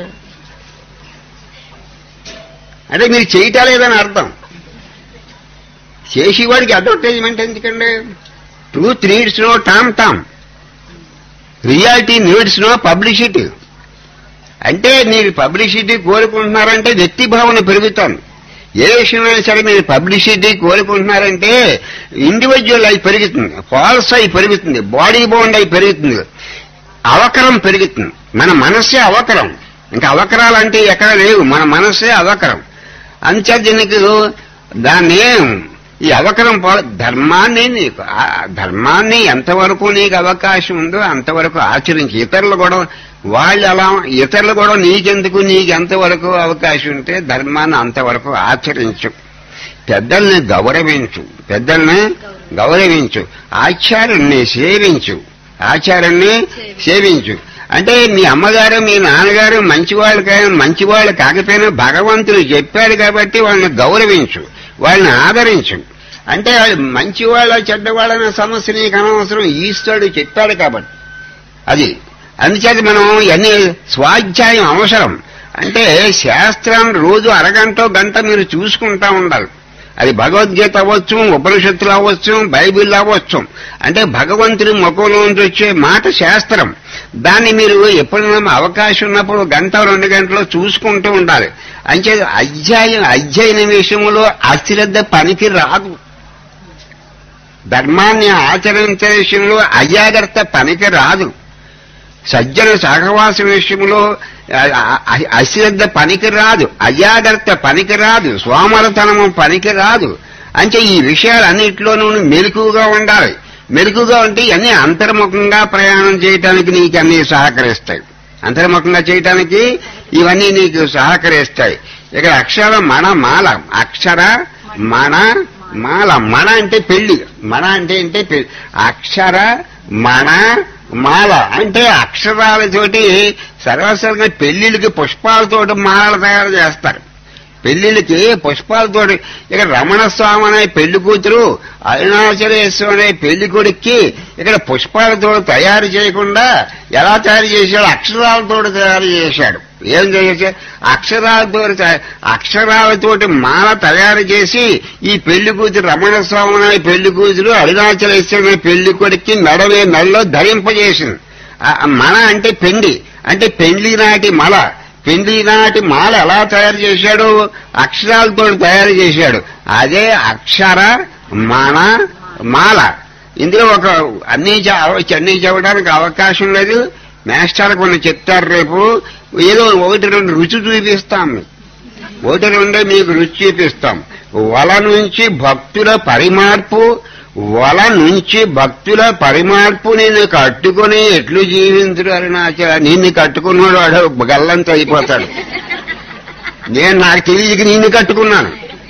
అంటే మీరు చేయటం లేదని అర్థం చేసేవాడికి అడ్వర్టైజ్మెంట్ ఎందుకండి truth needs no tom tom reality needs no publicity అంటే మీరు పబ్లిసిటీ కోరుకుంటున్నారంటే వ్యక్తి భావన పెరుగుతాను ఏ విషయమైనా సరే మీరు పబ్లిసిటీ కోరుకుంటున్నారంటే ఇండివిజువల్ అయి పెరుగుతుంది ఫాల్స్ అయి పెరుగుతుంది బాడీ బౌండ్ అయి పెరుగుతుంది అవకరం పెరుగుతుంది మన మనస్సే అవకరం ఇంకా అవకరాలు అంటే ఎక్కడ లేవు మన మనస్సే అవకరం అంతే దీనికి దాన్ని ఈ అవకరం పో ధర్మాన్ని నీకు ఆ ధర్మాన్ని ఎంతవరకు నీకు అవకాశం ఉందో అంతవరకు ఆచరించి ఇతరులు కూడా వాళ్ళు అలా ఇతరులు కూడా నీకెందుకు నీకు ఎంతవరకు అవకాశం ఉంటే ధర్మాన్ని అంతవరకు ఆచరించు పెద్దల్ని గౌరవించు పెద్దల్ని గౌరవించు ఆచార్యుల్ని సేవించు ఆచార్యుల్ని సేవించు అంటే మీ అమ్మగారు మీ నాన్నగారు మంచివాళ్ళు కా మంచివాళ్ళు కాకపోయినా భగవంతుడు చెప్పాడు కాబట్టి వాళ్ళని గౌరవించు వాళ్ళని ఆదరించు అంటే వాళ్ళు మంచివాళ్ళ చెడ్డవాళ్ళన్న సమస్య నీకు అనవసరం ఈశ్వరుడు చెప్పాడు కాబట్టి అది అందుచేత మనం ఇవన్నీ స్వాధ్యాయం అవసరం అంటే శాస్త్రం రోజు అరగంట గంట మీరు చూసుకుంటా ఉండాలి అది భగవద్గీత అవ్వచ్చు ఉపనిషత్తులు అవ్వచ్చు బైబిల్ అవ్వచ్చు అంటే భగవంతుడి ముఖంలోంచి వచ్చే మాట శాస్త్రం దాన్ని మీరు ఎప్పుడైనా అవకాశం ఉన్నప్పుడు గంట రెండు గంటలు చూసుకుంటూ ఉండాలి అంటే అధ్యాయం అధ్యయన విషయంలో అశ్రద్ధ పనికి రాదు ధర్మాన్ని ఆచరించే విషయంలో అజాగ్రత్త పనికి రాదు సజ్జన సహవాస విషయంలో అశ్రద్ధ పనికి రాదు అజాగ్రత్త పనికి రాదు సోమరతనము పనికి రాదు అంటే ఈ విషయాలన్నింటిలోనూ మెలకుగా ఉండాలి మెలకుగా ఉంటే ఇవన్నీ అంతర్ముఖంగా ప్రయాణం చేయటానికి నీకు అన్ని సహకరిస్తాయి అంతర్ముఖంగా చేయటానికి ఇవన్నీ నీకు సహకరిస్తాయి ఇక్కడ అక్షర మన మాల అక్షర మన మాల మన అంటే పెళ్లి మన అంటే అంటే పెళ్లి అక్షర మన మాల అంటే అక్షరాలతోటి సర్వసరిగా పెళ్లిళ్ళకి పుష్పాలతోటి మాలలు తయారు చేస్తారు పెళ్లిళ్ళకి పుష్పాలతోటి ఇక్కడ రమణ స్వామి అనే పెళ్లి కూతురు అరుణాచలేశ్వరం అనే పెళ్లి కొడుక్కి ఇక్కడ పుష్పాలతో తయారు చేయకుండా ఎలా తయారు చేశాడు అక్షరాలతో తయారు చేశాడు ఏం చేశాడు అక్షరాలతో అక్షరాలతోటి మాల తయారు చేసి ఈ పెళ్లి కూతురు రమణ స్వామి అనే పెళ్లి కూతురు అరుణాచలేశ్వరం అనే పెళ్లి కొడుక్కి నడవే నడలో ధరింపజేసింది మన అంటే పెండి అంటే పెండ్లి నాటి మల పెండ్లి నాటి మాల ఎలా తయారు చేశాడు అక్షరాలతో తయారు చేశాడు అదే అక్షర మన మాల ఇందులో ఒక అన్ని అన్ని చెప్పడానికి అవకాశం లేదు మాస్టర్ కొన్ని చెప్తారు రేపు ఏదో ఒకటి రెండు రుచి చూపిస్తాం ఒకటి రెండే మీకు రుచి చూపిస్తాం వల నుంచి భక్తుల పరిమార్పు వల నుంచి భక్తుల పరిమార్పు నిన్ను కట్టుకుని ఎట్లు జీవించడు అరుణాచల నిన్ను కట్టుకున్నాడు వాడు గల్లంత అయిపోతాడు నేను నాకు తెలియక నిన్ను కట్టుకున్నాను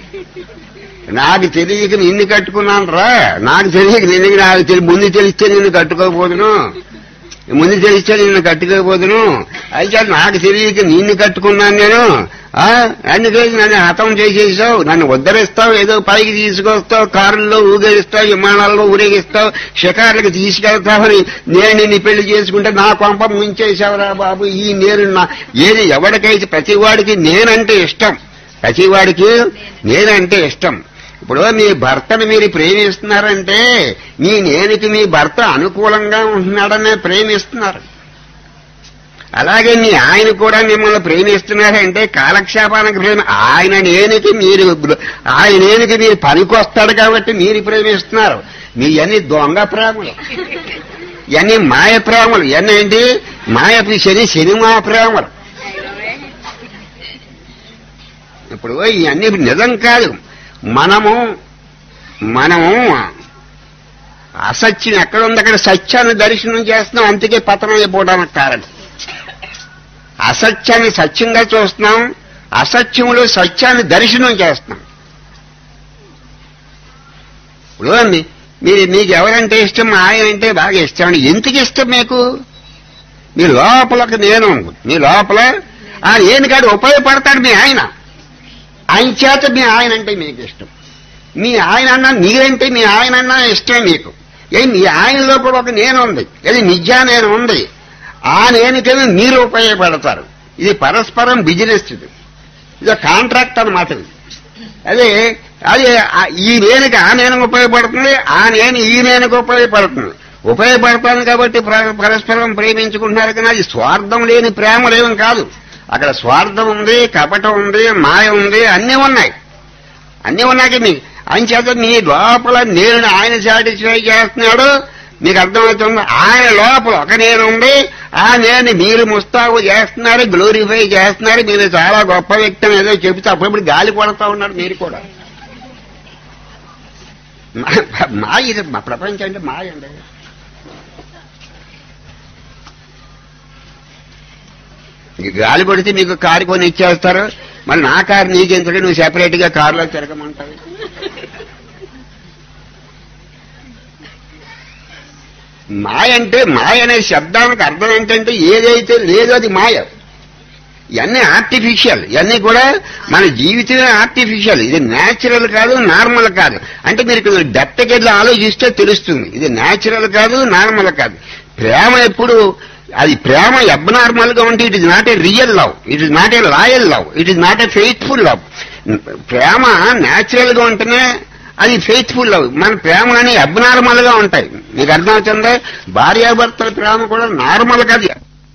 నాకు తెలియక నిన్ను కట్టుకున్నాను రా నాకు తెలియక నిన్ను నాకు తెలి ముందు తెలిస్తే నిన్ను కట్టుకోకపోదును ముందు తెలిస్తే నిన్ను కట్టుకోకపోదును అయితే నాకు తెలియక నిన్ను కట్టుకున్నాను నేను అందుకే నన్ను హతం చేసేసావు నన్ను ఉద్ధరిస్తావు ఏదో పైకి తీసుకొస్తావు కారుల్లో ఊగేస్తావు విమానాల్లో ఊరేగిస్తావు షికార్లకు తీసుకెళ్తావని నేను నిన్ను పెళ్లి చేసుకుంటే నా కొంప ముంచేసావురా బాబు ఈ నేను నా ఏది ఎవరికైతే ప్రతివాడికి నేనంటే ఇష్టం ప్రతివాడికి నేనంటే ఇష్టం ఇప్పుడు మీ భర్తను మీరు ప్రేమిస్తున్నారంటే మీ నేనికి మీ భర్త అనుకూలంగా ఉంటున్నాడనే ప్రేమిస్తున్నారు అలాగే మీ ఆయన కూడా మిమ్మల్ని ప్రేమిస్తున్నారంటే కాలక్షేపానికి ప్రేమ ఆయన నేనికి మీరు ఆయన నేనికి మీరు పనికొస్తాడు కాబట్టి మీరు ప్రేమిస్తున్నారు మీ అన్ని దొంగ ప్రేమలు ఇవన్నీ మాయ ప్రేమలు ఇవన్నీ ఏంటి మాయ శని సినిమా ప్రేమలు ఇప్పుడు ఇవన్నీ నిజం కాదు మనము మనము అసత్యం ఎక్కడ ఉంది అక్కడ సత్యాన్ని దర్శనం చేస్తున్నాం అందుకే పతనం అయిపోవడానికి కారణం అసత్యాన్ని సత్యంగా చూస్తున్నాం అసత్యములో సత్యాన్ని దర్శనం చేస్తున్నాం ఇప్పుడు మీరు మీకు ఎవరంటే ఇష్టం ఆయన అంటే బాగా ఇష్టం అండి ఎందుకు ఇష్టం మీకు మీ లోపలకు నేను మీ లోపల ఆ నేను కాదు ఉపయోగపడతాడు మీ ఆయన ఆయన చేత మీ ఆయన అంటే మీకు ఇష్టం మీ ఆయన అన్నా మీరంటే మీ ఆయన అన్నా ఇష్టమే మీకు ఏ మీ ఆయనలో కూడా ఒక నేను ఉంది అది నిజా నేను ఉంది ఆ నేనుకైనా మీరు ఉపయోగపడతారు ఇది పరస్పరం బిజినెస్ ఇది ఇది కాంట్రాక్ట్ అనమాట ఇది అదే అది ఈ నేనుకి ఆ నేను ఉపయోగపడుతుంది ఆ నేను ఈ నేనుకు ఉపయోగపడుతుంది ఉపయోగపడతాను కాబట్టి పరస్పరం ప్రేమించుకుంటున్నారు కానీ అది స్వార్థం లేని ప్రేమ లేవం కాదు అక్కడ స్వార్థం ఉంది కపటం ఉంది మాయ ఉంది అన్నీ ఉన్నాయి అన్నీ ఉన్నాయి మీ అంచేత మీ లోపల నేను ఆయన సాటిస్ఫై చేస్తున్నాడు మీకు అర్థమవుతుంది ఆయన లోపల ఒక నేను ఉంది ఆ నేను మీరు ముస్తాబు చేస్తున్నారు గ్లోరిఫై చేస్తున్నారు మీరు చాలా గొప్ప వ్యక్తి అని ఏదో చెబితే అప్పుడప్పుడు గాలి కొడతా ఉన్నారు మీరు కూడా మా- మా ఇది మా ప్రపంచం అంటే మాయ అండి మీకు గాలి కొడితే మీకు కారు కొని ఇచ్చేస్తారు మళ్ళీ నా కారు నీకెందుకు నువ్వు సెపరేట్ గా కారులో తిరగమంటావు మాయ అంటే మాయ అనే శబ్దానికి అర్థం ఏంటంటే ఏదైతే లేదో అది మాయ ఇవన్నీ ఆర్టిఫిషియల్ ఇవన్నీ కూడా మన జీవితమే ఆర్టిఫిషియల్ ఇది న్యాచురల్ కాదు నార్మల్ కాదు అంటే మీరు ఇక్కడ డెప్త్కి వెళ్ళి ఆలోచిస్తే తెలుస్తుంది ఇది న్యాచురల్ కాదు నార్మల్ కాదు ప్రేమ ఎప్పుడు అది ప్రేమ అబ్నార్మల్ గా ఉంటే it is not a real love it is not a loyal love it is not a faithful love ప్రేమ న్యాచురల్ గా ఉంటేనే అది ఫెయిత్ఫుల్ లవ్ మన ప్రేమలన్నీ అబ్నార్మల్ గా ఉంటాయి మీకు అర్థమవుతుందా భార్యాభర్తల ప్రేమ కూడా నార్మల్ కాదు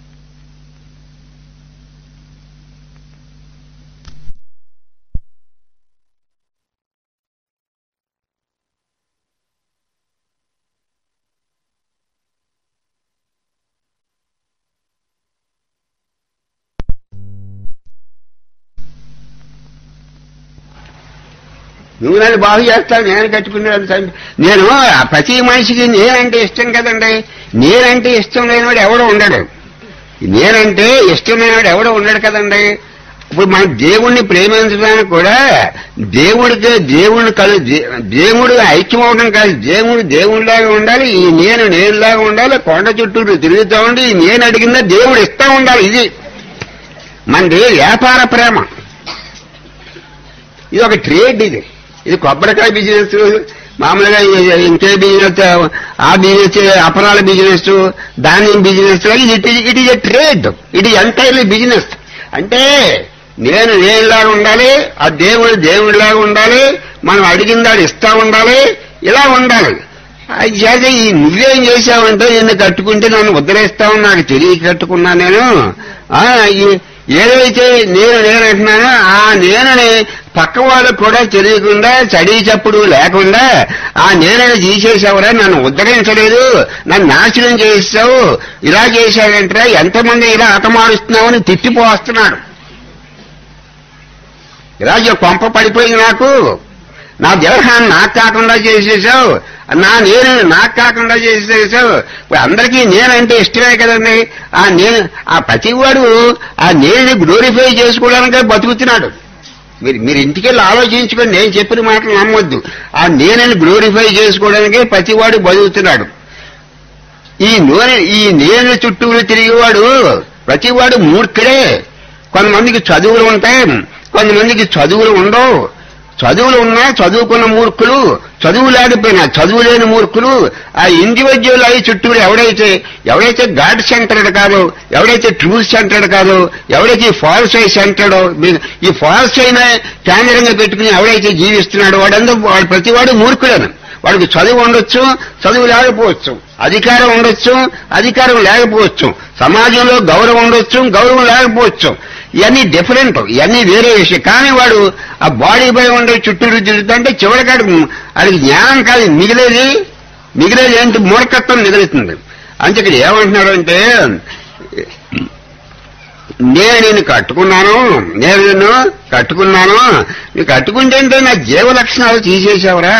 నువ్వు నన్ను బాగు చేస్తావు నేను కట్టుకున్నాను తండ్రి. నేను ఆ ప్రతి మనిషికి నేనంటే ఇష్టం కదండి నేనంటే ఇష్టం లేనివాడు ఎవడో ఉండడు నేనంటే ఇష్టం లేనివాడు ఎవడో ఉండడు కదండి ఇప్పుడు మనం దేవుణ్ణి ప్రేమించడానికి కూడా దేవుడికి దేవుడిని కలు దే- దేవుడు ఐక్యం అవడం కాదు దేవుడు దేవుడిలాగా ఉండాలి ఈ నేను నేనులాగా ఉండాలి కొండ చుట్టూ తిరుగుతూ ఉండి ఈ నేను అడిగిందా దేవుడు ఇస్తా ఉండాలి ఇది మనది వ్యాపార ప్రేమ ఇది ఒక ట్రేడ్ ఇది ఇది కొబ్బరికాయ బిజినెస్ మామూలుగా ఈ- ఇంకే బిజినెస్ ఆ బిజినెస్ అపరాల బిజినెస్ ధాన్యం business it it is a trade it is entirely business అంటే నేను నేనులాగా ఉండాలి ఆ దేవుడు దేవుడిలాగా ఉండాలి మనం అడిగిందాడు ఇస్తా ఉండాలి ఇలా ఉండాలి అది చేత ఈ నువ్వేం చేశావంటే నిన్ను కట్టుకుంటే నన్ను వదిలేస్తావు నాకు తెలియ కట్టుకున్నా నేను ఆ ఈ- ఏదైతే నేను నేను అంటున్నానో ఆ నేనని పక్క వాళ్ళకు కూడా తెలియకుండా చడి చప్పుడు లేకుండా ఆ నేనని తీసేసావురా నన్ను ఉద్ధరించలేదు నన్ను నాశనం చేస్తావు ఇలా చేశాడంటే ఎంతమంది ఇలా హతమారుస్తున్నావని తిట్టిపోస్తున్నాడు ఇలా ఈ కొంప పడిపోయింది నాకు నా విగ్రహాన్ని నాకు కాకుండా చేసేసావు నా నేను నాకు కాకుండా చేసేసావు ఇప్పుడు అందరికీ నేనంటే ఇష్టమే కదండి ఆ నేను ఆ ప్రతివాడు ఆ నేను గ్లోరిఫై చేసుకోవడానికే బతుకుతున్నాడు మీరు మీరు ఇంటికెళ్ళి ఆలోచించుకొని నేను చెప్పిన మాటలు నమ్మొద్దు ఆ నేనని గ్లోరిఫై చేసుకోవడానికే ప్రతివాడు బతుకుతున్నాడు ఈ నూనె ఈ నేను చుట్టూరు తిరిగేవాడు ప్రతివాడు మూర్ఖుడే కొంతమందికి చదువులు ఉంటాయి కొంతమందికి చదువులు ఉండవు చదువులు ఉన్నా చదువుకున్న మూర్ఖులు చదువు లేకపోయినా చదువు లేని మూర్ఖులు ఆ ఇండివిజువల్ అయి చుట్టూరు ఎవడైతే ఎవడైతే గాడ్ సెంటర్డ్ కాదో ఎవడైతే ట్రూత్ సెంటర్డ్ కాదో ఎవడైతే ఫాల్స్ అయి సెంటర్డో మీ- ఈ ఫాల్స్ అయిన కేంద్రంగా పెట్టుకుని ఎవడైతే జీవిస్తున్నాడో వాడందరూ వాడు ప్రతివాడు మూర్ఖుడను వాడికి చదువు ఉండొచ్చు చదువు లేకపోవచ్చు అధికారం ఉండొచ్చు అధికారం లేకపోవచ్చు సమాజంలో గౌరవం ఉండొచ్చు గౌరవం లేకపోవచ్చు ఇవన్నీ డిఫరెంట్ ఇవన్నీ వేరే విషయం కానీ వాడు ఆ బాడీ పై ఉండే చుట్టూరు తిరుగుతుంటే చివరికాడు అది జ్ఞానం కాదు మిగిలేది మిగిలేది ఏంటి మూర్ఖత్వం మిగులుతుంది అంటే ఇక్కడ ఏమంటున్నాడంటే నేను నిన్ను కట్టుకున్నాను నేను నిన్ను కట్టుకున్నాను నువ్వు కట్టుకుంటే అంటే నా జీవ లక్షణాలు తీసేసావురా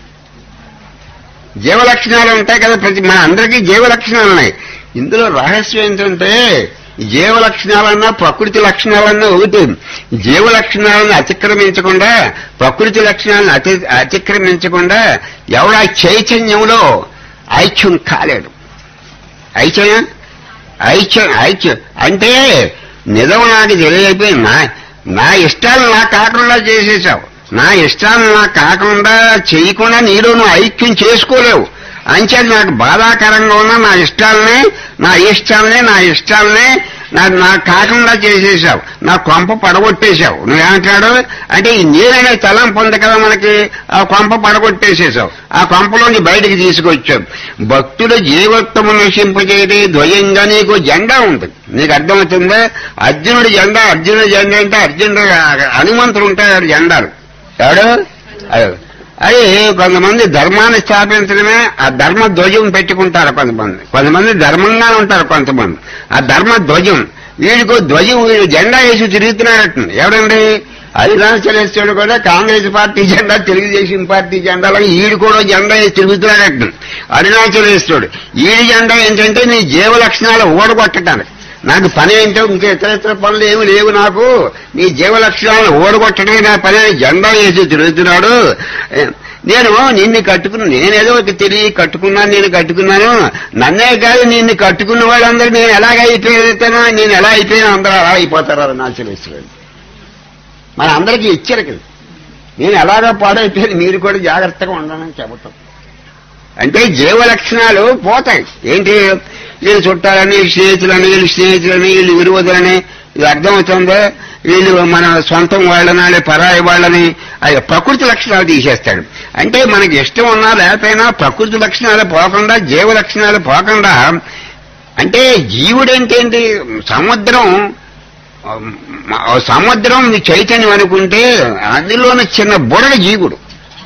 జీవ లక్షణాలు ఉంటాయి కదా ప్రతి మన అందరికీ జీవ లక్షణాలు ఉన్నాయి ఇందులో రహస్యం ఏంటంటే జీవ లక్షణాలన్నా ప్రకృతి లక్షణాలన్నా ఒకటి జీవ లక్షణాలను అతిక్రమించకుండా ప్రకృతి లక్షణాలను అతి అతిక్రమించకుండా ఎవడా చైతన్యంలో ఐక్యం కాలేడు ఐక్యం ఐక్యం ఐక్యం అంటే నిజం నాకు తెలియకపోయి నా నా ఇష్టాలు నాకు కాకుండా చేసేసావు నా ఇష్టాలు నాకు కాకుండా చేయకుండా నీలో నువ్వు ఐక్యం చేసుకోలేవు అంచేది నాకు బాధాకరంగా ఉన్న నా ఇష్టాలనే నా ఇష్టాలనే నా ఇష్టాలనే నా నాకు కాకుండా చేసేసావు నా కొంప పడగొట్టేశావు నువ్వేమంటాడు అంటే ఈ నీరనే తలంపు ఉంది కదా మనకి ఆ కొంప పడగొట్టేసేసావు ఆ కొంపలోంచి బయటికి తీసుకొచ్చావు భక్తుల జీవత్వము నశింపజేయడే ద్వయంగా నీకు జెండా ఉంటుంది నీకు అర్థమవుతుందా అర్జునుడి జెండా అర్జునుడి జెండా అంటే అర్జునుడు హనుమంతుడు ఉంటాడు జెండాలు ఎవడు అయ్యో. అది కొంతమంది ధర్మాన్ని స్థాపించడమే ఆ ధర్మ ధ్వజం పెట్టుకుంటారు కొంతమంది కొంతమంది ధర్మంగా ఉంటారు కొంతమంది ఆ ధర్మ ధ్వజం వీడికి ధ్వజం వీడు జెండా వేసి తిరుగుతున్నారట ఎవరండి అరుణాచలేశ్వరుడు కూడా కాంగ్రెస్ పార్టీ జెండా తెలుగుదేశం పార్టీ జెండా అలాగే ఈడు కూడా జెండా వేసి తిరుగుతున్నారట అరుణాచలేశ్వరుడు ఈడి జెండా ఏంటంటే నీ జీవ లక్షణాలు ఓడగొట్టడానికి నాకు పని ఏంటో ఇంకా ఇతర ఇతర పనులు ఏమి లేవు నాకు నీ జీవ లక్షణాలను ఓడగొట్టడమే నా పని అని జెండా వేసి తిరుగుతున్నాడు ఏ, నేను నిన్ను కట్టుకున్న నేనేదో ఒక తెలియ కట్టుకున్నాను నేను కట్టుకున్నాను నన్నే కాదు నిన్ను కట్టుకున్న వాళ్ళందరూ నేను ఎలాగ అయిపోతానో నేను ఎలా అయిపోయినా అందరూ అలా అయిపోతారు అరుణాచలేశ్వరుడు మన అందరికీ ఇచ్చారు కదా నేను ఎలాగో పాడైపోయింది మీరు కూడా జాగ్రత్తగా ఉండాలని చెప్పటం అంటే జీవ లక్షణాలు పోతాయి ఏంటి వీళ్ళు చుట్టాలని వీళ్ళు స్నేహితులని వీళ్ళు స్నేహితులని వీళ్ళు విరోధులని ఇది అర్థమవుతుందో వీళ్ళు మన సొంతం వాళ్ళని వాళ్ళ పరాయి వాళ్ళని అది ప్రకృతి లక్షణాలు తీసేస్తాడు అంటే మనకి ఇష్టం ఉన్నా లేకపోయినా ప్రకృతి లక్షణాలు పోకుండా జీవ లక్షణాలు పోకుండా అంటే జీవుడంటే ఏంటి సముద్రం ఆ సముద్రం చైతన్యం అనుకుంటే అందులోని చిన్న బుడగ జీవుడు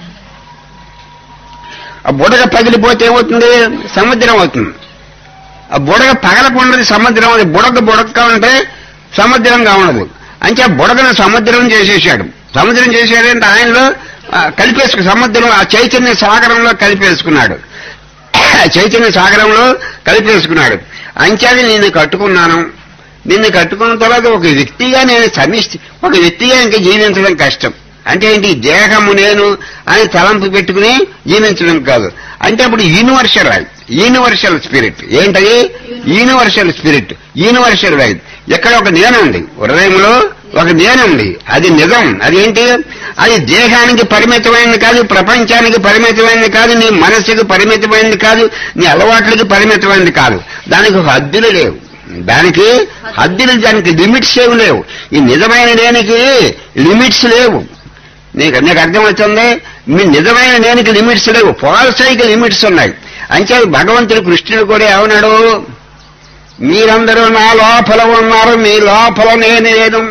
ఆ బుడగ పగిలిపోతే ఏమవుతుంది సముద్రం అవుతుంది ఆ బుడగ పగలకుండదు సముద్రం అది బుడగ బుడగగా ఉంటే సముద్రంగా ఉండదు అంటే ఆ బుడగను సముద్రం చేసేసాడు సముద్రం చేసేదంటే ఆయనలో ఆ, కలిపేసుకు సముద్రం ఆ చైతన్య సాగరంలో కలిపేసుకున్నాడు ఆ చైతన్య సాగరంలో కలిపేసుకున్నాడు అంచేది నేను కట్టుకున్నాను నిన్ను కట్టుకున్న తర్వాత ఒక వ్యక్తిగా నేను సమిష్టి ఒక వ్యక్తిగా ఇంకా జీవించడం కష్టం అంటే ఏంటి దేహము నేను అని తలంపు పెట్టుకుని జీవించడం కాదు అంటే అప్పుడు యూనివర్సల్ రైట్ యూనివర్సల్ స్పిరిట్ ఏంటది యూనివర్సల్ స్పిరిట్ యూనివర్సల్ రైట్ ఎక్కడ ఒక నేను ఉంది హృదయంలో ఒక నేను ఉంది అది నిజం అదేంటి అది దేహానికి పరిమితమైనది కాదు ప్రపంచానికి పరిమితమైనది కాదు నీ మనస్సుకు పరిమితమైనది కాదు నీ అలవాట్లకి పరిమితమైనది కాదు దానికి ఒక హద్దులు లేవు దానికి హద్దులు దానికి లిమిట్స్ ఏమి లేవు ఈ నిజమైన దేనికి లిమిట్స్ లేవు నీకు నీకు అర్థమవుతుంది మీ నిజమైన దేనికి లిమిట్స్ లేవు ఫాల్సైకి లిమిట్స్ ఉన్నాయి అంటే భగవంతుడు కృష్ణుడు కూడా ఏమన్నాడు మీరందరూ నా లోపల ఉన్నారు మీ లోపల నేను నేను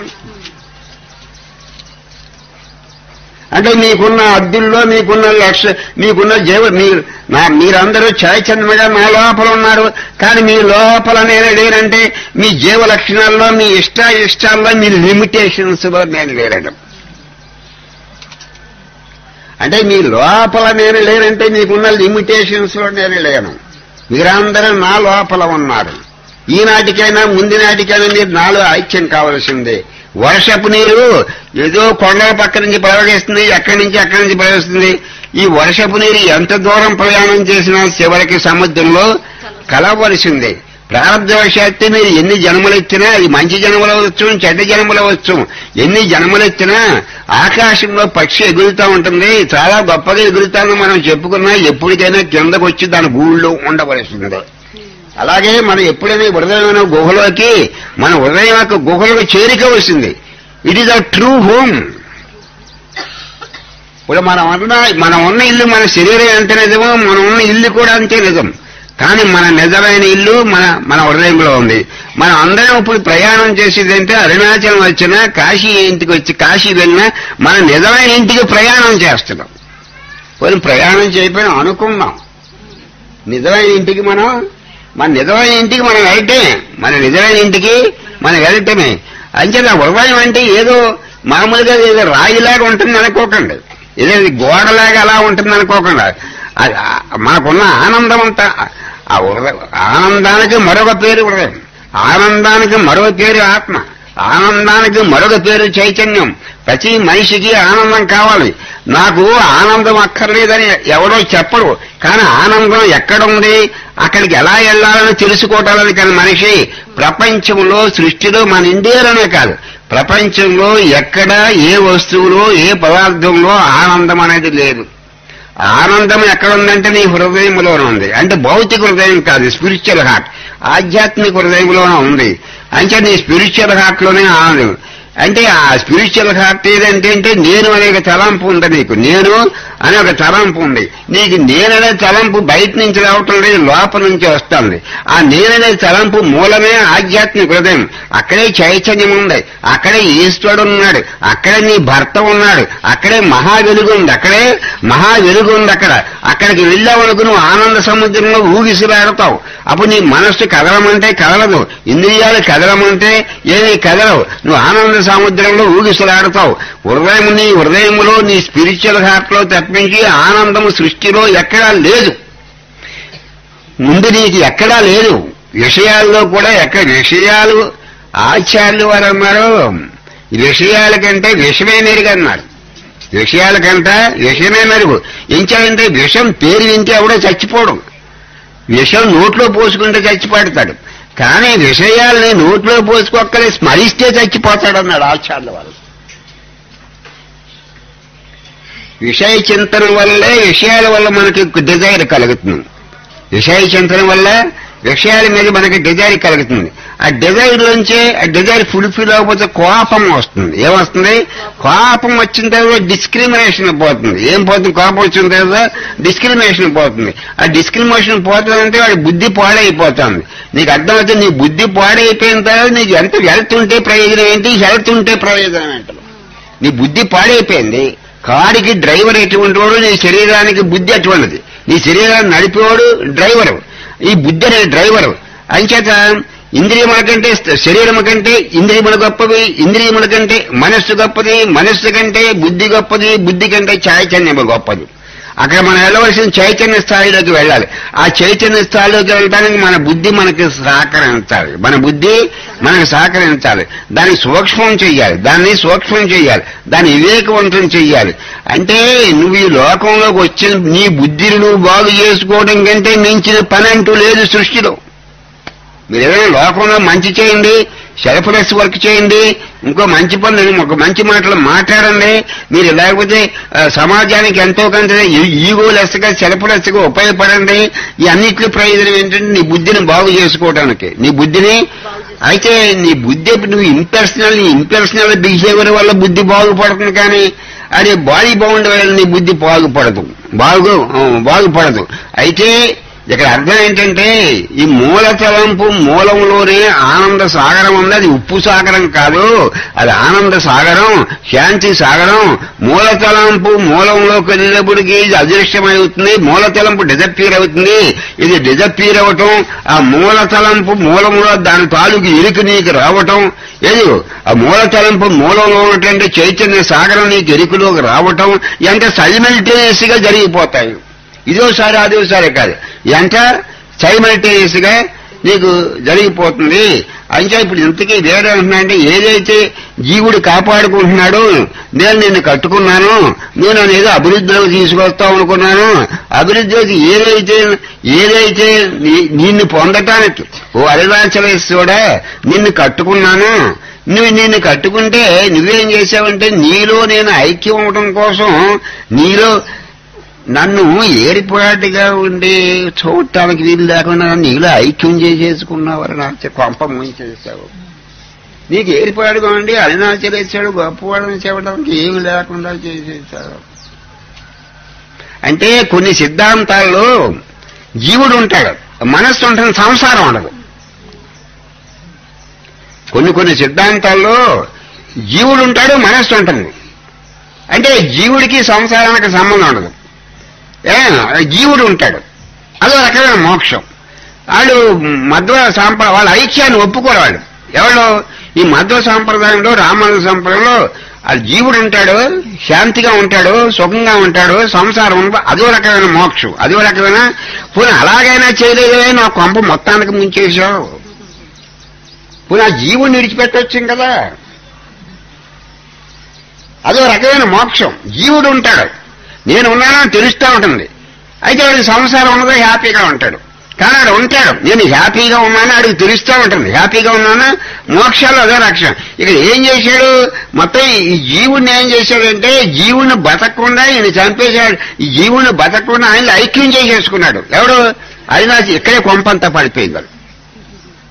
అంటే మీకున్న అద్దుల్లో మీకున్న లక్ష్య మీకున్న జీవ మీరు నా మీరందరూ చైతన్యగా నా లోపల ఉన్నారు కానీ మీ లోపల నేను లేనంటే మీ జీవ లక్షణాల్లో మీ ఇష్ట ఇష్టాల్లో మీ లిమిటేషన్స్ లో నేను లేనడం అంటే మీ లోపల నేను లేనంటే మీకున్న లిమిటేషన్స్ లో నేను లేను మీరందరూ నా లోపల ఉన్నారు ఈనాటికైనా ముందు నాటికైనా మీరు నాలో ఐక్యం కావలసిందే వర్షపు నీరు ఏదో కొండల పక్క నుంచి ప్రవహిస్తుంది ఎక్కడి నుంచి ఎక్కడి నుంచి ప్రవహిస్తుంది ఈ వర్షపు నీరు ఎంత దూరం ప్రయాణం చేసినా చివరికి సముద్రంలో కలవలసిందే ప్రారంభవశాత్తు మీరు ఎన్ని జన్మలు ఎత్తినా అది మంచి జన్మలు అవచ్చు చెడ్డ జన్మలు అవచ్చు ఎన్ని జన్మలు ఎత్తినా ఆకాశంలో పక్షి ఎగురుతూ ఉంటుంది చాలా గొప్పగా ఎగురుతానని మనం చెప్పుకున్నా ఎప్పటికైనా కిందకు వచ్చి దాని గూళ్ళో ఉండవలసిందే అలాగే మనం ఎప్పుడైనా ఈ హృదయమైన గుహలోకి మన హృదయం యొక్క గుహలకు చేరిక వస్తుంది it is a true home ఇప్పుడు మనం ఉన్న మనం ఉన్న ఇల్లు మన శరీరం ఎంత నిజమో మనం ఉన్న ఇల్లు కూడా అంతే నిజం కానీ మన నిజమైన ఇల్లు మన మన హృదయంలో ఉంది మనం అందరం ఇప్పుడు ప్రయాణం చేసేదంటే అరుణాచలం వచ్చినా కాశీ ఇంటికి వచ్చి కాశీ వెళ్ళినా మన నిజమైన ఇంటికి ప్రయాణం చేస్తున్నాం పోనీ ప్రయాణం చేయకపోయినా అనుకున్నాం నిజమైన ఇంటికి మనం మన నిజమైన ఇంటికి మనం వెళ్ళటమే మన నిజమైన ఇంటికి మనం వెళ్ళటమే అంచేత హృదయం అంటే ఏదో మామూలుగా ఏదో రాయిలాగా ఉంటుంది అనుకోకండి ఏదో ఇది గోడలాగా అలా ఉంటుంది అనుకోకుండా అది ఆ- మనకున్న ఆనందం అంతా ఆ హృదయ ఆనందానికి మరొక పేరు హృదయం ఆనందానికి మరొక పేరు ఆత్మ ఆనందానికి మరొక పేరు చైతన్యం ప్రతి మనిషికి ఆనందం కావాలి నాకు ఆనందం అక్కర్లేదని ఎవరో చెప్పడు కానీ ఆనందం ఎక్కడుంది అక్కడికి ఎలా వెళ్ళాలని తెలుసుకోవటాలని కానీ మనిషి ప్రపంచంలో సృష్టిలో మన ఇండియాలోనే కాదు ప్రపంచంలో ఎక్కడ ఏ వస్తువులో ఏ పదార్థంలో ఆనందం అనేది లేదు ఆనందం ఎక్కడ ఉందంటే నీ హృదయంలోనే ఉంది అంటే భౌతిక హృదయం కాదు స్పిరిచువల్ హార్ట్ ఆధ్యాత్మిక హృదయంలోనే ఉంది అంటే నీ స్పిరిచువల్ హార్ట్ లోనే ఆనందం అంటే ఆ స్పిరిచువల్ హార్ట్ ఏదంటే అంటే నేను అనే ఒక తలంపు ఉంది నీకు నేను అని ఒక తలంపు ఉంది నీకు నేననే తలంపు బయట నుంచి రావటం లేదు లోపల నుంచి వస్తుంది ఆ నేననే తలంపు మూలమే ఆధ్యాత్మిక హృదయం అక్కడే చైతన్యం ఉంది అక్కడే ఈశ్వరుడు ఉన్నాడు అక్కడే నీ భర్త ఉన్నాడు అక్కడే మహా వెలుగు ఉంది అక్కడే మహా వెలుగు ఉంది అక్కడ అక్కడికి వెళ్ళావనుకు నువ్వు ఆనంద సముద్రంలో ఊగిసిలాడతావు అప్పుడు నీ మనస్సు కదలమంటే కదలదు ఇంద్రియాలు కదలమంటే ఏమీ కదలవు నువ్వు ఆనంద సముద్రంలో ఊగిసలాడతావు హృదయం నీ హృదయంలో నీ స్పిరిచువల్ హార్ట్ లో తప్పించి ఆనందం సృష్టిలో ఎక్కడా లేదు ముందు నీకు ఎక్కడా లేదు విషయాల్లో కూడా ఎక్కడ విషయాలు ఆచార్యులు వారు అన్నారు విషయాల కంటే విషమే మెరుగు అన్నారు విషయాల కంటే విషమే మెరుగు ఇంకేంటే విషం పేరు వింటే ఎవడో చచ్చిపోవడం విషం నోట్లో పోసుకుంటే చచ్చిపడతాడు కానీ విషయాల్ని నోట్లో పోసుకోక్కలే స్మరిస్తే చచ్చిపోతాడన్నాడు ఆచార్యుల వాళ్ళు విషయ చింతన వల్లే విషయాల వల్ల మనకి డిజైర్ కలుగుతుంది విషయ చింతన వల్ల విషయాల మీద మనకి డిజైర్ కలుగుతుంది ఆ డిజైర్ నుంచి ఆ డిజైర్ ఫుల్ఫిల్ అవ్వకపోతే కోపం వస్తుంది ఏమొస్తుంది కోపం వచ్చిన తర్వాత డిస్క్రిమినేషన్ పోతుంది ఏం పోతుంది కోపం వచ్చిన తర్వాత డిస్క్రిమినేషన్ పోతుంది ఆ డిస్క్రిమినేషన్ పోతుందంటే వాడి బుద్ధి పాడైపోతుంది నీకు అర్థమైతే నీ బుద్ధి పాడైపోయిన తర్వాత నీకు ఎంత హెల్త్ ఉంటే ప్రయోజనం ఏంటి హెల్త్ ఉంటే ప్రయోజనం ఏంటి నీ బుద్ధి పాడైపోయింది కారుకి డ్రైవర్ ఎటువంటి వాడు నీ శరీరానికి బుద్ధి అటువంటిది నీ శరీరాన్ని నడిపేవాడు డ్రైవరు ఈ బుద్ధి అనే డ్రైవరు అంచేత ఇంద్రియముల కంటే శరీరము కంటే ఇంద్రియములు గొప్పవి ఇంద్రియముల కంటే మనస్సు గొప్పది మనస్సు కంటే బుద్ధి గొప్పది బుద్ధి కంటే చైతన్యము గొప్పది అక్కడ మనం వెళ్ళవలసిన చైతన్య స్థాయిలోకి వెళ్ళాలి ఆ చైతన్య స్థాయిలోకి వెళ్ళడానికి మన బుద్ధి మనకి సహకరించాలి మన బుద్ధి మనకి సహకరించాలి దాన్ని సూక్ష్మం చెయ్యాలి దాన్ని సూక్ష్మం చెయ్యాలి దాన్ని వివేకవంతం చెయ్యాలి అంటే నువ్వు ఈ లోకంలోకి వచ్చిన నీ బుద్ధిని నువ్వు బాగు చేసుకోవడం కంటే మించిన పని అంటూ లేదు సృష్టిలో మీరు ఏదైనా లోకంలో మంచి చేయండి సెల్ఫ్లెస్ వర్క్ చేయండి ఇంకో మంచి పనులు ఒక మంచి మాటలు మాట్లాడండి మీరు లేకపోతే ఆ, సమాజానికి ఎంతో కొంత ఈగో లెస్గా సెల్ఫ్లెస్ గా ఉపయోగపడండి ఈ అన్నిటి ప్రయోజనం ఏంటంటే నీ బుద్ధిని బాగు చేసుకోవడానికి నీ బుద్ధిని అయితే నీ బుద్ధి నువ్వు ఇంపర్సనల్ నీ ఇంపర్సనల్ బిహేవియర్ వల్ల బుద్ధి బాగుపడుతుంది కానీ అదే బాడీ బౌండ్ వల్ల నీ బుద్ధి బాగుపడదు బాగు ఆ, బాగుపడదు అయితే ఇక్కడ అర్థం ఏంటంటే ఈ మూల తలంపు మూలంలోనే ఆనంద సాగరం ఉంది అది ఉప్పు సాగరం కాదు అది ఆనంద సాగరం శాంతి సాగరం మూల తలంపు మూలంలోకి వెళ్ళినప్పటికీ ఇది అదృశ్యమవుతుంది మూల తలంపు డిజప్పీర్ అవుతుంది ఇది డిజప్పీర్ అవటం ఆ మూల తలంపు మూలంలో దాని తాలూకు ఇరుకు నీకు రావటం ఏది ఆ మూల తలంపు మూలంలో ఉన్నటువంటి చైతన్య సాగరం నీకు ఎరుకులోకి రావటం ఎంత సైమల్టేనియస్ గా జరిగిపోతాయి ఇదోసారి అదోసారి కాదు ఎంత సైమల్టేనియస్ గా నీకు జరిగిపోతుంది అంటే ఇప్పుడు ఇంతకీ వేరే అంటున్నాడంటే ఏదైతే జీవుడు కాపాడుకుంటున్నాడో నేను నిన్ను కట్టుకున్నాను నేను నన్ను ఏదో అభివృద్ధిలోకి తీసుకొస్తావు అనుకున్నాను అభివృద్ధిలోకి ఏదైతే ఏదైతే నీ- నిన్ను పొందటానికి ఓ అరుణాచలేశ్వరుడా నిన్ను కట్టుకున్నాను నువ్వు నిన్ను కట్టుకుంటే నువ్వేం చేసావంటే నీలో నేను ఐక్యం అవడం కోసం నీలో నన్ను ఏరిపాటుగా ఉండి చూడటానికి వీలు లేకుండా నన్ను నీలో ఐక్యం చేసేసుకున్నావని నాకు కొంప ముంచేసావు నీకు ఏరిపాటుగా ఉండి అరుణాచలేశాడు గొప్పవాడని చెప్పడానికి ఏమి లేకుండా చేసేసాడు అంటే కొన్ని సిద్ధాంతాల్లో జీవుడు ఉంటాడు మనస్సు ఉంటుంది సంసారం ఉండదు కొన్ని కొన్ని సిద్ధాంతాల్లో జీవుడు ఉంటాడు మనస్సు ఉంటుంది అంటే జీవుడికి సంసారానికి సంబంధం ఉండదు ఏ జీవుడు ఉంటాడు అదో రకమైన మోక్షం వాళ్ళు మధ్వ సాంప్రదాయ వాళ్ళ ఐక్యాన్ని ఒప్పుకోరు వాళ్ళు ఎవరు ఈ మధ్వ సాంప్రదాయంలో రామానుజ సాంప్రదాయంలో ఆ జీవుడు ఉంటాడు శాంతిగా ఉంటాడు సుఖంగా ఉంటాడు సంసారం ఉండదు అదో రకమైన మోక్షం అదో రకమైన పోనీ అలాగైనా చేయలేదే నా కొంప మొత్తానికి ముంచేశావు పోనీ ఆ జీవుడిని విడిచిపెట్టొచ్చు కదా అదో రకమైన మోక్షం జీవుడు ఉంటాడు నేను ఉన్నానని తెలుస్తూ ఉంటుంది అయితే వాడికి సంసారం ఉన్నదో హ్యాపీగా ఉంటాడు కానీ ఆడు ఉంటాడు నేను హ్యాపీగా ఉన్నాను ఆడికి తెలుస్తూ ఉంటుంది హ్యాపీగా ఉన్నాను మోక్షాలు అదే రక్షణ ఇక్కడ ఏం చేశాడు మొత్తం ఈ జీవుడిని ఏం చేశాడంటే జీవుని బతకకుండా ఈయన చంపేశాడు ఈ జీవుని బతకకుండా ఆయన ఐక్యం చేసేసుకున్నాడు ఎవడు అయినా ఇక్కడే కొంపంతా పడిపోయింది వాడు.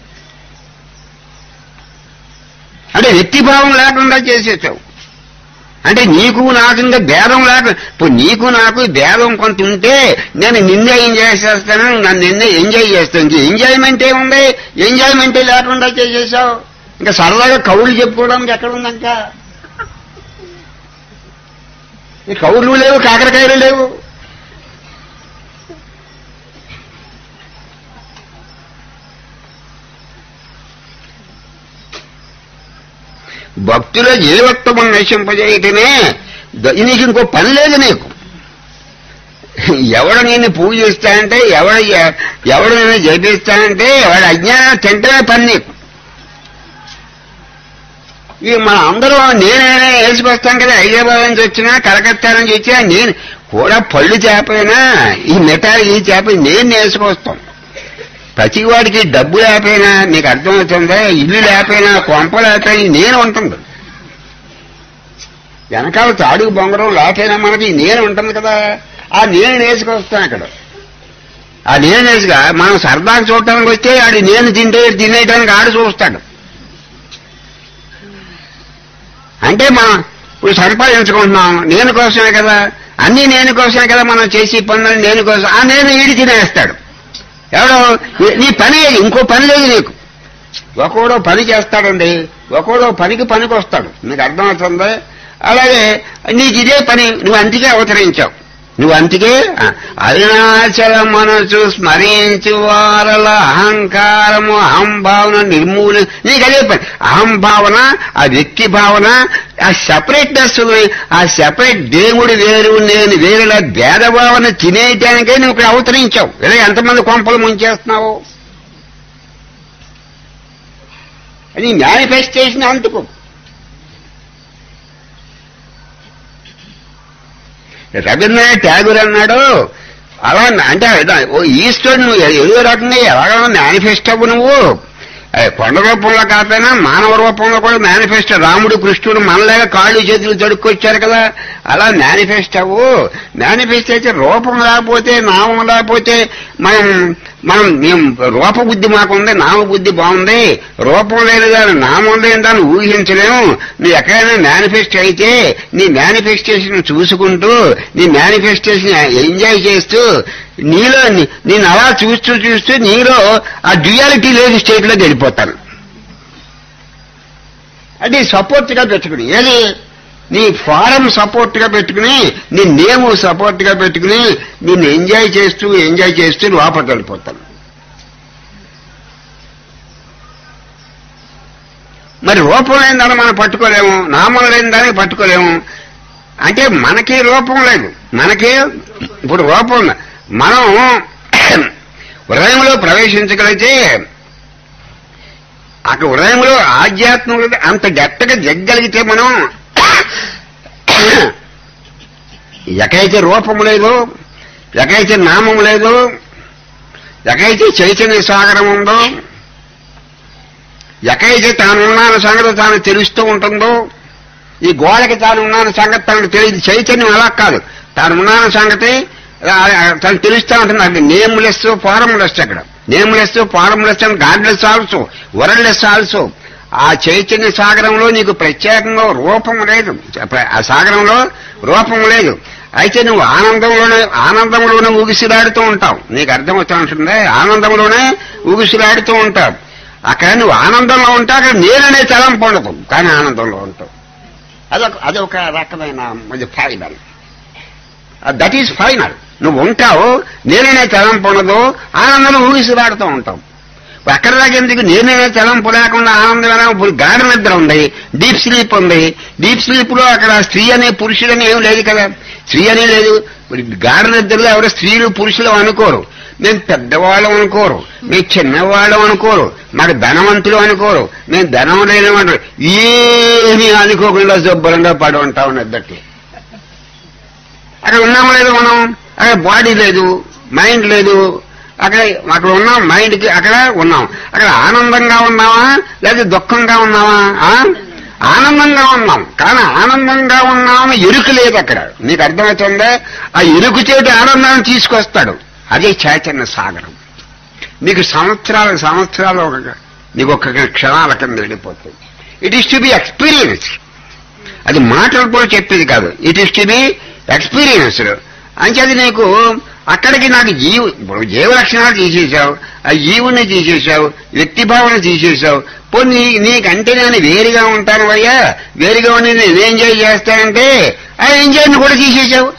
అంటే వ్యక్తిభావం లేకుండా చేసేసావు అంటే నీకు నాకు ఇంకా భేదం లేక ఇప్పుడు నీకు నాకు భేదం కొంత ఉంటే నేను నిన్నే ఎంజాయ్ చేస్తాను నన్ను నిన్నే ఎంజాయ్ చేస్తాను ఇంక ఎంజాయ్మెంట్ ఏముంది ఎంజాయ్మెంట్ లేకుండా చేసేసావు ఇంకా సరదాగా కవులు చెప్పుకోవడానికి ఎక్కడ ఉంది ఇంకా ఈ కౌర్లు లేవు కాకరకాయలు లేవు భక్తుల జీవత్వము నశింపజేయటమే ద- నీకు ఇంకో పని లేదు నీకు ఎవడు నేను పూజిస్తా అంటే ఎవడు ఎ- ఎవడు నేను జపిస్తా అంటే వాడు అజ్ఞానం తింటమే పని నీకు ఇక మన అందరూ నేనే వేసుకొస్తాం కదా హైదరాబాద్ నుంచి వచ్చినా కలకత్తా నుంచి వచ్చినా నేను కూడా పళ్ళు చేపైనా ఈ మిఠాయి ఈ చేప నేను వేసుకొస్తాం ప్రతి వాడికి డబ్బు లేకపోయినా నీకు అర్థమవుతుందా ఇల్లు లేకపోయినా కొంప లేకపోయినా నేను ఉంటుంది వెనకాల తాడుగు బొంగరం లేకపోయినా మనకి నేను ఉంటుంది కదా ఆ నేను నేసుకొస్తాను అక్కడ ఆ నేను నేసుగా మనం సరదాగా చూడటానికి వస్తే ఆడి నేను తింటే తినేయడానికి ఆడు చూస్తాడు అంటే మనం ఇప్పుడు సంపాదించుకుంటున్నాం నేను కోసమే కదా అన్ని నేను కోసమే కదా మనం చేసి పనులు నేను కోసం ఆ నేను ఈడి తినేస్తాడు ఎవడో నీ పని ఏది? ఇంకో పని లేదు నీకు ఒకడో పని చేస్తాడండి ఒకడో పనికి పనికి వస్తాడు నీకు అర్థమవుతుందా అలాగే నీకు ఇదే పని నువ్వు అంతికే అవతరించావు నువ్వు అంతికే ఆ, అరుణాచల మనసు స్మరించు వారల అహంకారము అహంభావన నిర్మూలన నీకు అదే పని అహంభావన ఆ వ్యక్తి భావన ఆ సెపరేట్నెస్ ఆ సెపరేట్ దేవుడు వేరు నేను వేరుల భేదభావన తినేయటానికే నువ్వు ఇక్కడ అవతరించావు ఇలా ఎంతమంది కొంపలు ముంచేస్తున్నావు అది మేనిఫెస్టేషన్ అందుకు రవీంద్రనాథ్ ట్యాగూర్ అన్నాడు అలా అంటే అదా- ఓ ఈస్టర్ నువ్వు ఏదో రకంగా ఎలాగైనా మేనిఫెస్ట్ అవ్వు నువ్వు అది కొండ రూపంలో కాకపోయినా మానవ రూపంలో కూడా మేనిఫెస్టో రాముడు కృష్ణుడు మనలాగా కాళ్ళు చేతులు తడుక్కొచ్చారు కదా అలా మేనిఫెస్ట్ అవ్వు మేనిఫెస్ట్ అయితే రూపం లేకపోతే నామం లేకపోతే మనం మనం మేము రూపబుద్ధి మాకుంది నామబుద్ధి బాగుంది రూపం లేని దాని నామం లేని దాన్ని ఊహించలేము నువ్వు ఎక్కడైనా మేనిఫెస్ట్ అయితే నీ మేనిఫెస్టేషన్ చూసుకుంటూ నీ మేనిఫెస్టేషన్ ఎంజాయ్ చేస్తూ నీలో నీ- నేను అలా చూస్తూ చూస్తూ నీలో ఆ డ్యూయాలిటీ లేని స్టేట్ లోకి వెళ్ళిపోతాను అది సపోర్ట్ గా పెట్టుకుని ఏది నీ ఫారం సపోర్ట్ గా పెట్టుకుని నీ నేమ్ సపోర్ట్ గా పెట్టుకుని నిన్ను ఎంజాయ్ చేస్తూ ఎంజాయ్ చేస్తూ లోపలికి వెళ్ళిపోతాను మరి రూపం లేని దాన్ని మనం పట్టుకోలేము నామం లేని దాన్ని పట్టుకోలేము అంటే మనకి రూపం లేదు మనకి ఇప్పుడు రూపం ఉంది. మనం హృదయంలో ప్రవేశించగలిగితే అక్కడ హృదయంలో ఆధ్యాత్మిక అంత గట్టగా జగ్గలిగితే మనం ఎక్కడైతే రూపం లేదు ఎక్కడైతే నామం లేదు ఎక్కడైతే చైతన్య సాగరం ఉందో ఎక్కడైతే తాను ఉన్నాన సంగతి తాను తెలుస్తూ ఉంటుందో ఈ గోడకి తాను ఉన్నాన సంగతి తనకు తెలియదు చైతన్యం అలా కాదు తాను ఉన్నాన సంగతి ఆ, ఆ, తనకు తెలుస్తూ ఉంటుంది అది నేమ్లెస్ ఫారంలెస్ అక్కడ nameless formless and godless also worldless also ఆ చైతన్య సాగరంలో నీకు ప్రత్యేకంగా రూపం లేదు ఆ సాగరంలో రూపం లేదు అయితే నువ్వు ఆనందంలోనే ఆనందంలోనే ఊగిసిలాడుతూ ఉంటావు నీకు అర్థమవుతా ఉంటుంది ఆనందంలోనే ఊగిసిలాడుతూ ఉంటావు అక్కడ నువ్వు ఆనందంలో ఉంటావు అక్కడ నేననే తలంపు ఉండదు కానీ ఆనందంలో ఉంటావు అదొక అదొక రకమైన ఫైనల్ దట్ ఈజ్ ఫైనల్ నువ్వు ఉంటావు నేననే తలంపు ఉండదు ఆనందంలో ఊగిసిలాడుతూ ఉంటావు అక్కడ దాకా ఎందుకు నేననే తలంపు లేకుండా ఆనందమైన ఇప్పుడు గాఢ నిద్ర ఉంది డీప్ స్లీప్ ఉంది డీప్ స్లీప్ లో అక్కడ స్త్రీ అనే పురుషుడు అని ఏం లేదు కదా స్త్రీ అనే లేదు ఇప్పుడు గాఢ నిద్రలో ఎవరు స్త్రీలు పురుషులు అనుకోరు మేము పెద్దవాళ్ళం అనుకోరు మేము చిన్నవాళ్ళం అనుకోరు మాకు ధనవంతులు అనుకోరు మేము ధనం లేని అంటారు ఏమీ అనుకోకుండా శుభ్రంగా పడి ఉంటాం నిద్రకి అక్కడ ఉన్నాము లేదు మనం అక్కడ బాడీ లేదు మైండ్ లేదు అక్కడ అక్కడ ఉన్నాం మైండ్ కి అక్కడ ఉన్నాం అక్కడ ఆనందంగా ఉన్నావా లేదా దుఃఖంగా ఉన్నావా ఆ? ఆనందంగా ఉన్నాం కానీ ఆనందంగా ఉన్నామని ఎరుకు లేదు అక్కడ నీకు అర్థమవుతుందా ఆ ఎరుకు చేతి ఆనందాన్ని తీసుకొస్తాడు అదే చైతన్య సాగరం నీకు సంవత్సరాల సంవత్సరాలు ఒక నీకు ఒక క్షణాల కింద వెళ్ళిపోతుంది it is to be experience అది మాటలతో చెప్పేది కాదు it is to be experienced అంచేది నీకు అక్కడికి నాకు జీవ ఇప్పుడు జీవ లక్షణాలు తీసేశావు ఆ జీవుని తీసేశావు వ్యక్తి భావన తీసేశావు పోనీ నీకంటే నేను వేరుగా ఉంటాను అయ్యా వేరుగా ఉండి నేను ఎంజాయ్ చేస్తానంటే ఆ ఎంజాయ్ని కూడా తీసేశావు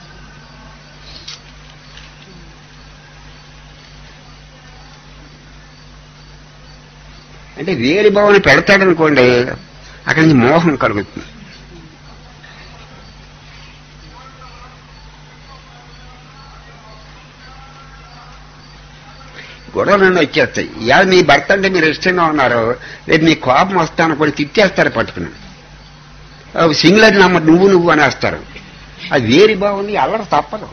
అంటే వేరు భావన పెడతాడనుకోండి అక్కడి నుంచి మోహం కలుగుతుంది గొడవలన్నీ వచ్చేస్తాయి ఇవాళ మీ భర్త అంటే మీరు ఇష్టంగా ఉన్నారు రేపు మీ కోపం వస్తాను కూడా తిట్టేస్తారు పట్టుకుని సింగులర్ నమ్మ నువ్వు నువ్వు అనేస్తారు అది వేరి బాగుంది అల్లరి తప్పదు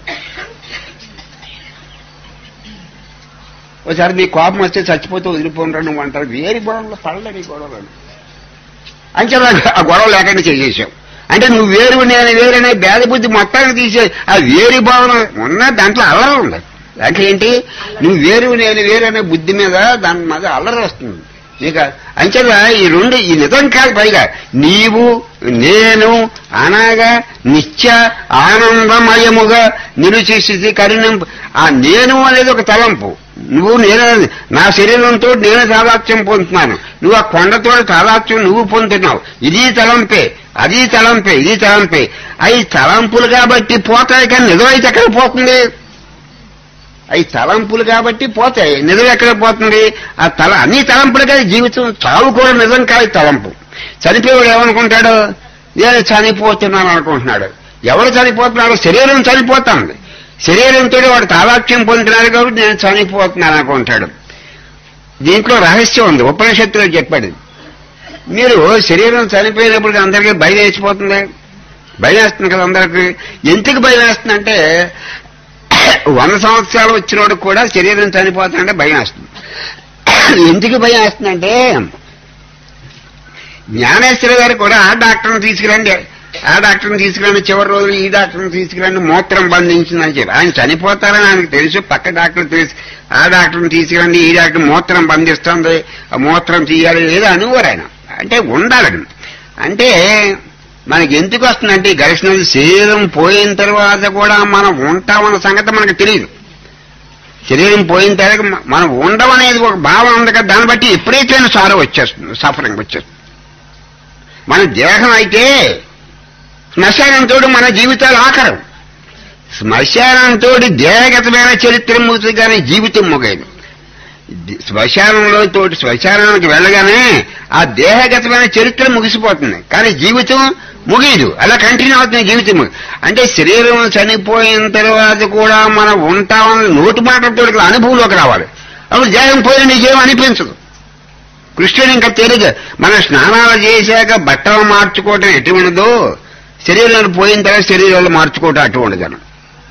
ఒకసారి మీ కోపం వస్తే చచ్చిపోతే వదిలిపోండ్రా నువ్వు అంటారు వేరి బాగుంది పడలేదు ఈ గొడవలు అంటే ఆ గొడవ లేకుండా చేసేసావు అంటే నువ్వు వేరు నేను వేరనే భేద బుద్ధి మొత్తాన్ని తీసే ఆ వేరు భావన ఉన్న దాంట్లో అల్లరి ఉంది అంటే ఏంటి నువ్వు వేరు నేను వేరు అనే బుద్ధి మీద దాని మీద అల్లరి వస్తుంది నీకు అంచేత ఈ రెండు ఈ నిజం కాదు పైగా నీవు నేను అనగా నిత్య ఆనందమయముగా నిరుచేసి కరుణింపు ఆ నేను అనేది ఒక తలంపు నువ్వు నేను నా శరీరంతో నేను తాదాత్యం పొందుతున్నాను నువ్వు ఆ కొండతో తాదాత్యం నువ్వు పొందుతున్నావు ఇది తలంపే అది తలంపే ఇది తలంపే అవి తలంపులు కాబట్టి పోతాయి కానీ నిజమైతే ఎక్కడ పోతుంది అవి తలంపులు కాబట్టి పోతాయి నిజం ఎక్కడ పోతుంది ఆ తల అన్ని తలంపులు కాదు జీవితం చావు కూడా నిజం కాదు తలంపు చనిపోయాడు ఏమనుకుంటాడు నేను చనిపోతున్నాను అనుకుంటున్నాడు ఎవరు చనిపోతున్నాడు శరీరం చనిపోతుంది శరీరంతో వాడు తాదాక్ష్యం పొందుతున్నాడు కాబట్టి నేను చనిపోతున్నాను అనుకుంటాడు దీంట్లో రహస్యం ఉంది ఉపనిషత్తులో చెప్పాడు మీరు శరీరం చనిపోయినప్పుడు అందరికీ భయం వేసిపోతుంది భయం వేస్తుంది కదా అందరికి ఎందుకు భయం వేస్తుందంటే వంద సంవత్సరాలు వచ్చినోడు కూడా శరీరం చనిపోతుందంటే భయం వేస్తుంది ఎందుకు భయం వేస్తుందంటే జ్ఞానేశ్వర గారు కూడా ఆ డాక్టర్ని తీసుకురండి ఆ డాక్టర్ని తీసుకురండి చివరి రోజులు ఈ డాక్టర్ని తీసుకురండి మూత్రం బంధించిందని చెప్పి ఆయన చనిపోతారని ఆయనకు తెలుసు పక్క డాక్టర్ తెలుసు ఆ డాక్టర్ని తీసుకురండి ఈ డాక్టర్ మూత్రం బంధిస్తుంది ఆ మూత్రం తీయాలి ఏదో అనుకోరు ఆయన అంటే ఉండాలని అంటే మనకి ఎందుకు వస్తుందంటే ఈ ఘర్షణ శరీరం పోయిన తర్వాత కూడా మనం ఉంటామన్న సంగతి మనకు తెలియదు శరీరం పోయిన తర్వాత మనం ఉండమనేది ఒక భావన ఉంది కదా దాన్ని బట్టి ఎప్పుడైతే సారో వచ్చేస్తుంది సఫరింగ్ వచ్చేస్తుంది మన దేహం అయితే శ్మశానంతో మన జీవితాలు ఆఖరం శ్మశానంతో దేహగతమైన చరిత్ర ముగుతుంది కానీ జీవితం ముగైదు శ్మశానంలో తోటి శ్మశానానికి వెళ్ళగానే ఆ దేహగతమైన చరిత్ర ముగిసిపోతుంది కానీ జీవితం ముగియదు అలా కంటిన్యూ అవుతుంది జీవితం అంటే శరీరం చనిపోయిన తర్వాత కూడా మనం ఉంటామని నోటి మాటలతో అనుభవంలోకి రావాలి అప్పుడు దేహం పోయిన నీకేం అనిపించదు కృష్ణుడు ఇంకా తెలియదు మన స్నానాలు చేశాక బట్టలు మార్చుకోవటం ఎటువంటిదో శరీరాలు పోయిన తర్వాత శరీరాలు మార్చుకోవటం అటువంటిదను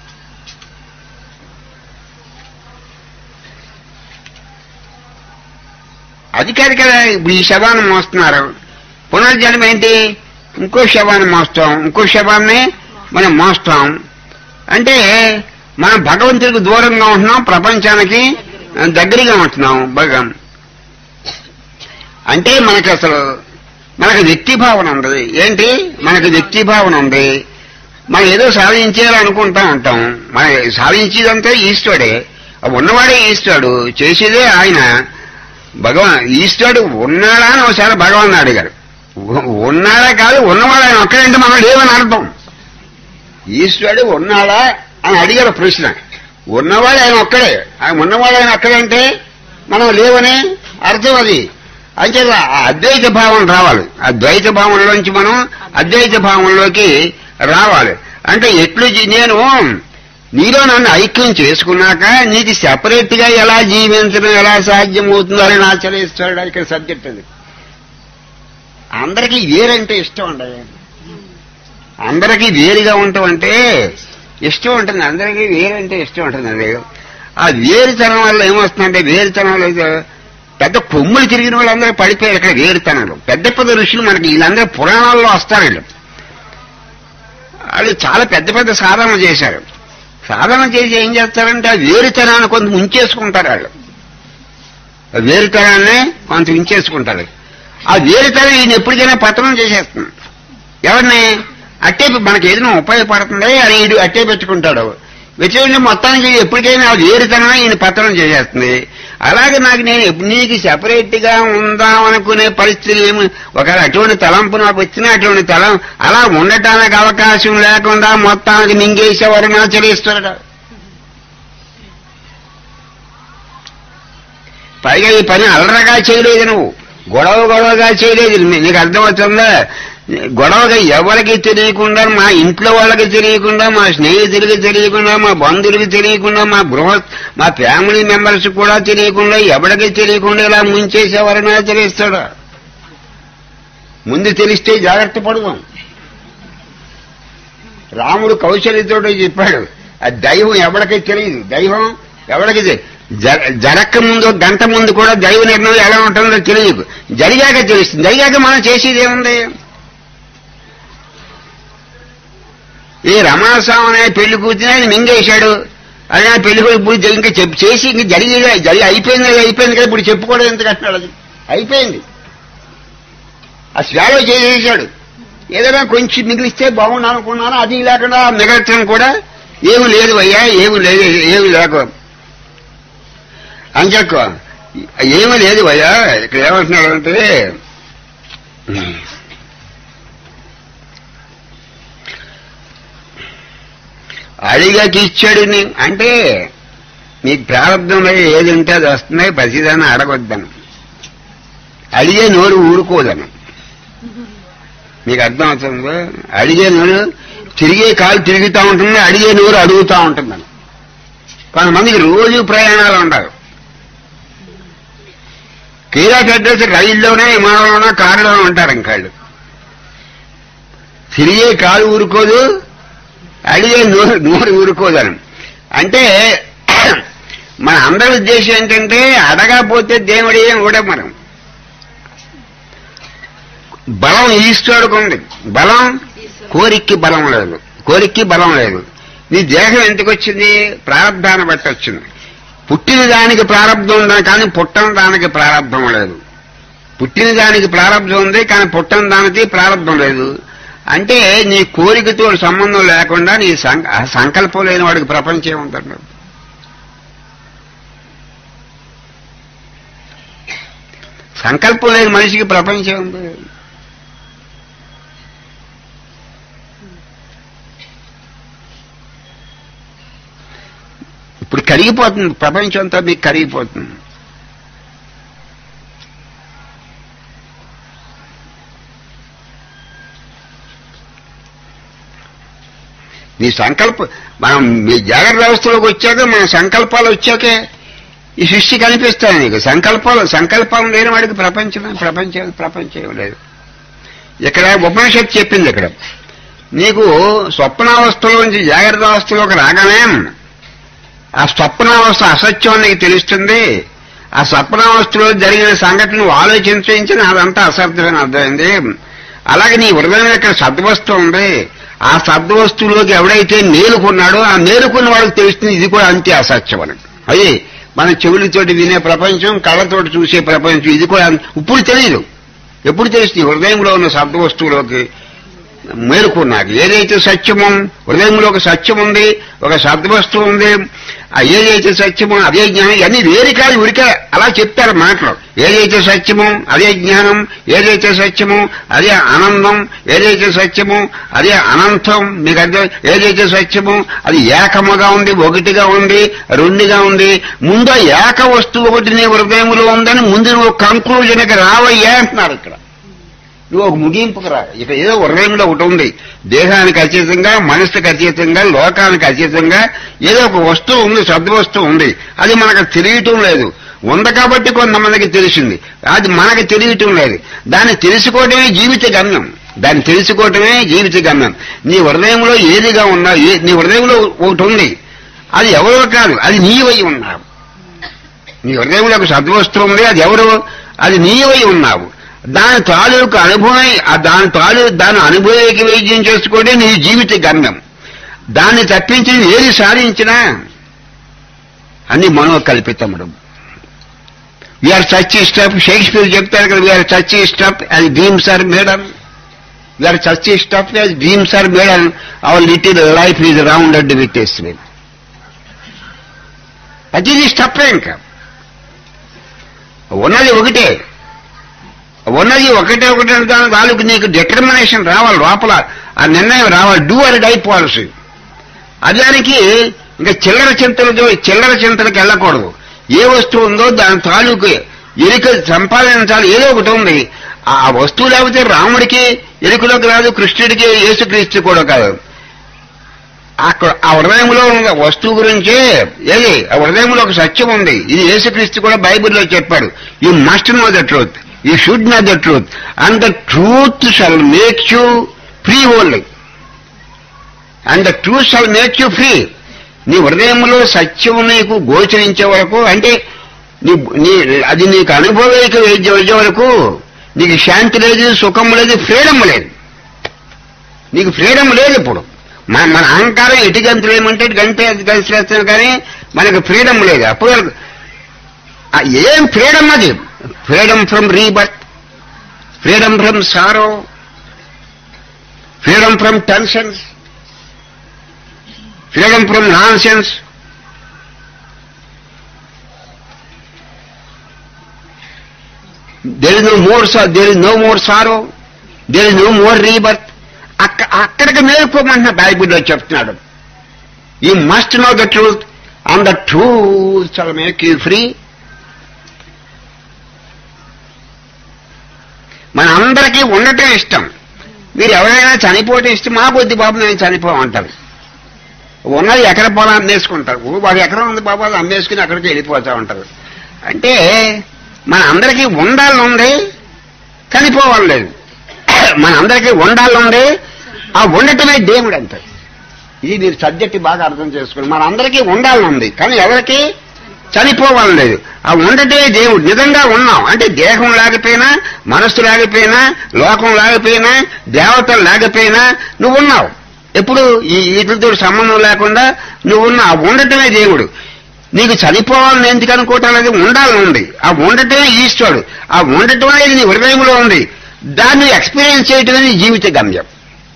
అది కాదు కదా ఇప్పుడు ఈ శవాన్ని మోస్తున్నారు పునర్జన్మ ఏంటి ఇంకో శవాన్ని మోస్తాం ఇంకో శవాన్ని మనం మోస్తాం అంటే మనం భగవంతుడికి దూరంగా ఉంటున్నాం ప్రపంచానికి దగ్గరగా ఉంటున్నాం భగం అంటే మనకి అసలు మనకు వ్యక్తి భావన ఉంది ఏంటి మనకు వ్యక్తి భావన ఉంది మనం ఏదో సాధించేయాలనుకుంటా ఉంటాం మన సాధించేదంతా ఈశ్వరుడే ఉన్నవాడే ఈశ్వరుడు చేసేదే ఆయన భగవాన్ ఈశ్వరుడు ఉన్నాడా అని ఒకసారి భగవాన్ అడిగారు ఉన్నాడా కాదు ఉన్నవాడు ఆయన ఒక్కడంటే మనం లేవని అర్థం ఈశ్వరుడు ఉన్నాడా అని అడిగారు ప్రశ్న ఉన్నవాడు ఆయన ఒక్కడే ఆయన ఉన్నవాడు ఆయన ఒక్కడంటే మనం లేవని అర్థం అది అంటే ఆ అద్వైత భావం రావాలి ఆ ద్వైత భావంలోంచి మనం అద్వైత భావంలోకి రావాలి అంటే ఎట్లు నేను నీలో నన్ను ఐక్యం చేసుకున్నాక నీకు సెపరేట్ గా ఎలా జీవించడం ఎలా సాధ్యమవుతుందో అని ఆచరిస్తాడు ఇక్కడ సబ్జెక్ట్ అది అందరికీ వేరంటే ఇష్టం ఉండదు అందరికీ వేరుగా ఉండటం అంటే ఇష్టం ఉంటుంది అందరికీ వేరంటే ఇష్టం ఉంటుంది అది ఆ వేరుతనం వల్ల ఏమొస్తుందంటే వేరుతనంలో పెద్ద కొమ్ములు తిరిగిన వాళ్ళందరూ పడిపోయారు ఇక్కడ వేరుతనంలో పెద్ద పెద్ద ఋషులు మనకి వీళ్ళందరూ పురాణాల్లో వస్తారు వీళ్ళు వాళ్ళు చాలా పెద్ద పెద్ద సాధన చేశారు సాధన చేసి ఏం చేస్తారంటే ఆ వేరుతనాన్ని కొంత ఉంచేసుకుంటారు వాళ్ళు ఆ వేరుతనాన్ని కొంత ఉంచేసుకుంటారు ఆ వేరుతనం ఈయన ఎప్పటికైనా పతనం చేసేస్తుంది ఎవరిని అట్టే మనకి ఏదైనా ఉపయోగపడుతుంది అని ఈడు అట్టే పెట్టుకుంటాడు వెచ్చింటే మొత్తానికి ఎప్పటికైనా అది ఏరుతనం ఈయన పత్రం చేసేస్తుంది అలాగే నాకు నేను ఎప్పు- నీకు సెపరేట్ గా ఉందాం అనుకునే పరిస్థితి ఏమి ఒక అటువంటి తలంపు నాకు వచ్చినా అటువంటి తలం అలా ఉండటానికి అవకాశం లేకుండా మొత్తానికి మింగేసేవారు నా చెల్లిస్తాడు పైగా ఈ పని అలరగా చేయలేదు నువ్వు గొడవ గొడవగా చేయలేదు నీ- నీకు అర్థమవుతుందా గొడవగా ఎవరికి తెలియకుండా మా ఇంట్లో వాళ్ళకి తెలియకుండా మా స్నేహితులకి తెలియకుండా మా బంధువులకి తెలియకుండా మా గృహ మా ఫ్యామిలీ మెంబర్స్ కూడా తెలియకుండా ఎవరికి తెలియకుండా ఇలా ముంచేసేవారని తెలిస్తాడు ముందు తెలిస్తే జాగ్రత్త పడదాం రాముడు కౌశల్యతో చెప్పాడు ఆ దైవం ఎవరికి తెలియదు దైవం ఎవరికి తె- జ- జరక్క ముందు గంట ముందు కూడా దైవ నిర్ణయం ఎలా ఉంటుందో తెలియదు జరిగాక తెలుస్తుంది జరిగాక మనం చేసేది ఏముంది ఈ రమాస్వామి అనే పెళ్లి కూర్చుని ఆయన మింగేశాడు అదే ఆ పెళ్లి కూడా ఇప్పుడు ఇంకా చెప్పు చేసి ఇంక జరిగి జరిగి అయిపోయింది కదా, అయిపోయింది కదా ఇప్పుడు చెప్పుకోవడం ఎందుకు అంటున్నాడు అది అయిపోయింది ఆ స్వాలో చేసేసాడు ఏదైనా కొంచెం మిగిలిస్తే బాగుండు అనుకున్నాను అది లేకుండా మిగలటం కూడా ఏమి లేదు అయ్యా ఏమి లేదు ఏమి లేక అంచెక్క ఏమి లేదు అయ్యా ఇక్కడ ఏమంటున్నాడు అంటే అడిగాకి ఇచ్చాడు నీ- అంటే నీకు ప్రారంభంలో ఏది ఉంటే అది వస్తున్నాయి ప్రతిదాన్ని అడగొద్దను అడిగే నోరు ఊరుకోదను మీకు అర్థం అవుతుందో అడిగే నోరు తిరిగే కాలు తిరుగుతూ ఉంటుంది అడిగే నోరు అడుగుతూ ఉంటుందని కొంతమందికి రోజు ప్రయాణాలు ఉండవు కీరాట్ అడ్రస్ రైల్లోనే విమానంలోనో కారులోనే ఉంటారు ఇంకాళ్ళు తిరిగే కాలు ఊరుకోదు అడిగే నోరు నోరు ఊరుకోదని అంటే మన అందరి ఉద్దేశం ఏంటంటే అడగకపోతే దేవుడు ఏం కూడా మనం బలం ఈశ్వరుడికి ఉంది బలం కోరిక్కి బలం లేదు కోరిక్కి బలం లేదు నీ దేహం ఎందుకు వచ్చింది ప్రారంధాన్ని బట్టి వచ్చింది పుట్టిన దానికి ప్రారంధం ఉంది కానీ పుట్టని దానికి ప్రారంధం లేదు పుట్టిన దానికి ప్రారంధం ఉంది కానీ పుట్టని దానికి ప్రారంధం లేదు అంటే నీ కోరికతో సంబంధం లేకుండా నీ సం- ఆ సంకల్పం లేని వాడికి ప్రపంచం ఏముందండి సంకల్పం లేని మనిషికి ప్రపంచం ఉంది ఇప్పుడు కరిగిపోతుంది ప్రపంచం అంతా మీకు కరిగిపోతుంది నీ సంకల్ప మనం మీ జాగ్రత్త వ్యవస్థలోకి వచ్చాక మన సంకల్పాలు వచ్చాకే ఈ సృష్టి కనిపిస్తాయి నీకు సంకల్పాలు సంకల్పం లేని వాడికి ప్రపంచం ప్రపంచం ప్రపంచం లేదు ఇక్కడ ఉపనిషత్తు చెప్పింది ఇక్కడ నీకు స్వప్నావస్థలోంచి జాగ్రత్త అవస్థలోకి రాగానే ఆ స్వప్నావస్థ అసత్యం అని నీకు తెలుస్తుంది ఆ స్వప్నావస్థలో జరిగిన సంఘటన నువ్వు ఆలోచించిన అదంతా అసత్యమని అర్థమైంది అలాగే నీ హృదయం ఇక్కడ సద్వస్తు ఉంది ఆ సద్వస్తువులోకి ఎవడైతే మేలుకున్నాడో ఆ మేలుకున్న వాడికి తెలుస్తుంది ఇది కూడా అంతే అసత్యం అని అది మన చెవులతోటి వినే ప్రపంచం కళ్ళతోటి చూసే ప్రపంచం ఇది కూడా అంత- ఇప్పుడు తెలియదు ఎప్పుడు తెలుస్తుంది హృదయంలో ఉన్న సద్వస్తువులోకి మేలుకున్నాక ఏదైతే సత్యమో హృదయంలో ఒక సత్యం ఉంది ఒక సద్వస్తువు ఉంది ఆ ఏదైతే సత్యమో అదే జ్ఞానం ఇవన్నీ వేరు కాదు ఉరికే అలా చెప్తారు మాటలు ఏదైతే సత్యమో అదే జ్ఞానం ఏదైతే సత్యమో అదే ఆనందం ఏదైతే సత్యమో అదే అనంతం మీకు అర్థం ఏదైతే సత్యమో అది ఏకముగా ఉంది ఒకటిగా ఉంది రెండుగా ఉంది ముందు ఆ ఏక వస్తువు ఒకటి నీ హృదయంలో ఉందని ముందు నువ్వు కంక్లూజన్కి రావయ్యా అంటున్నారు ఇక్కడ నువ్వు ఒక ముగింపుకు రా ఇక ఏదో హృదయంలో ఒకటి ఉంది దేహానికి అతీతంగా మనసుకి అతీతంగా లోకానికి అతీతంగా ఏదో ఒక వస్తువు ఉంది సద్వస్తువు ఉంది అది మనకు తెలియటం లేదు ఉంది కాబట్టి కొంతమందికి తెలిసింది అది మనకు తెలియటం లేదు దాన్ని తెలుసుకోవటమే జీవిత గమ్యం దాన్ని తెలుసుకోవటమే జీవిత గమ్యం నీ హృదయంలో ఏదిగా ఉన్నా ఏ- నీ హృదయంలో ఒకటి ఉంది అది ఎవరో కాదు అది నీవై ఉన్నావు నీ హృదయంలో ఒక సద్వస్తువు ఉంది అది ఎవరు అది నీవై ఉన్నావు దాని తాలూకు అనుభవం ఆ దాని తాలూ దాని అనుభవకి వైద్యం చేసుకోవడం నీ జీవిత గమ్యం దాన్ని తప్పించి నువ్వు ఏది సాధించినా అన్ని మనోకల్పితముడు వీఆర్ సచ్ స్టెప్ షేక్స్పియర్ చెప్తారు కదా వీఆర్ సచ్ స్టెప్ అది dreams are made on that such stuff as dreams are made and our little life is rounded with a smell. ప్రతిదీ స్టఫ్ ఇంకా ఉన్నది ఒకటే ఉన్నది ఒకటే ఒకటే దాని వాళ్ళకి నీకు డిటర్మినేషన్ రావాలి లోపల ఆ నిర్ణయం రావాలి డూ అని డై పాలసీ అదానికి ఇంకా చిల్లర చింతలతో చిల్లర చింతలకు వెళ్ళకూడదు ఏ వస్తువు ఉందో దాని తాలూకు ఎరుక సంపాదించాలి ఏదో ఒకటి ఉంది ఆ వస్తువు లేకపోతే రాముడికి ఎరుకలోకి రాదు కృష్ణుడికి యేసుక్రీస్తు కూడా కాదు అక్కడ ఆ హృదయంలో ఉన్న వస్తువు గురించే ఏది ఆ హృదయంలో ఒక సత్యం ఉంది ఇది యేసుక్రీస్తు కూడా బైబిల్లో చెప్పాడు you must know the truth you should know the truth and the truth shall make you free only and the truth shall make you free నీ హృదయంలో సత్యం నీకు గోచరించే వరకు అంటే నీ నీ అది నీకు అనుభవైక వచ్చే వరకు నీకు శాంతి లేదు సుఖం లేదు ఫ్రీడమ్ లేదు నీకు ఫ్రీడమ్ లేదు ఇప్పుడు మన మన అహంకారం ఎటు గంతులు ఏమంటే గంటే గంతులేస్తాం కానీ మనకు ఫ్రీడమ్ లేదు అప్పుడు వరకు ఆ ఏం ఫ్రీడమ్ అది freedom from rebirth freedom from sorrow freedom from tensions freedom from nonsense there is no more there is no more sorrow there is no more rebirth అక్క అక్కడికి మేలుకోమంటున్న బైబిల్లో చెప్తున్నాడు you must know the truth and the truth shall make you free మన అందరికీ ఉండటం ఇష్టం మీరు ఎవరైనా చనిపోవటం ఇష్టం మా బుద్ధి బాబు నేను చనిపోమంటారు ఉన్నది ఎకర పొలం అమ్మేసుకుంటారు ఓ, వాడు ఎకరం ఉంది బాబు అది అమ్మేసుకుని అక్కడికి వెళ్ళిపోతా ఉంటారు అంటే మన అందరికీ ఉండాలని ఉంది చనిపోవాలి లేదు మన అందరికీ ఉండాలని ఉంది ఆ ఉండటమే దేవుడు అంటారు ఇది మీరు సబ్జెక్ట్ బాగా అర్థం చేసుకోండి మన అందరికీ ఉండాలని ఉంది కానీ ఎవరికి చనిపోవాలని లేదు ఆ ఉండటమే దేవుడు నిజంగా ఉన్నాం అంటే దేహం లేకపోయినా మనస్సు లేకపోయినా లోకం లేకపోయినా దేవతలు లేకపోయినా నువ్వు ఉన్నావు ఎప్పుడు ఈ వీటితో సంబంధం లేకుండా నువ్వు ఉన్నావు ఆ ఉండటమే దేవుడు నీకు చనిపోవాలని ఎందుకు అనుకోవటం అనేది ఉండాలని ఉంది ఆ ఉండటమే ఈశ్వరుడు ఆ ఉండటం అనేది నీ హృదయంలో ఉంది దాన్ని ఎక్స్పీరియన్స్ చేయటమే నీ జీవిత గమ్యం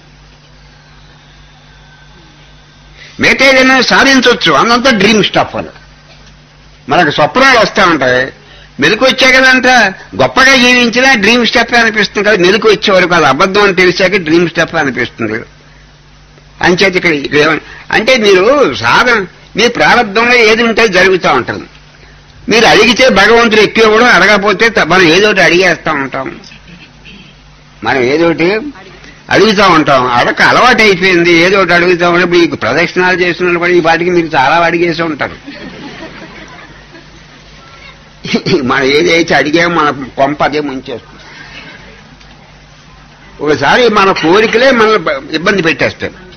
మిగతా ఏదైనా సాధించవచ్చు అన్నంతా డ్రీమ్ స్టఫ్ అని మనకు స్వప్నాలు వస్తూ ఉంటాయి మెలకు వచ్చా కదంట గొప్పగా జీవించినా డ్రీమ్ స్టెప్ అనిపిస్తుంది కదా మెలకు వచ్చే వరకు అది అబద్ధం అని తెలిసాక డ్రీమ్ స్టెప్ అనిపిస్తుంది అంచేది ఇక్కడ ఇదేమ- అంటే మీరు సాధన మీ ప్రారంభంలో ఏది ఉంటే జరుగుతూ ఉంటుంది మీరు అడిగితే భగవంతుడు ఎక్కువ ఇవ్వడం అడగకపోతే త- మనం ఏదోటి అడిగేస్తా ఉంటాం మనం ఏదోటి అడుగుతా ఉంటాం అడక అలవాటు అయిపోయింది ఏదో ఒకటి అడుగుతా ఉంటే మీకు ప్రదక్షిణాలు చేస్తున్న కూడా ఈ పాటికి మీరు చాలా అడిగేసి ఉంటారు మనం ఏదైతే అడిగామో మన కొంప అదే ముంచేస్తుంది ఒకసారి మన కోరికలే మన ఇబ్బంది పెట్టేస్తాయి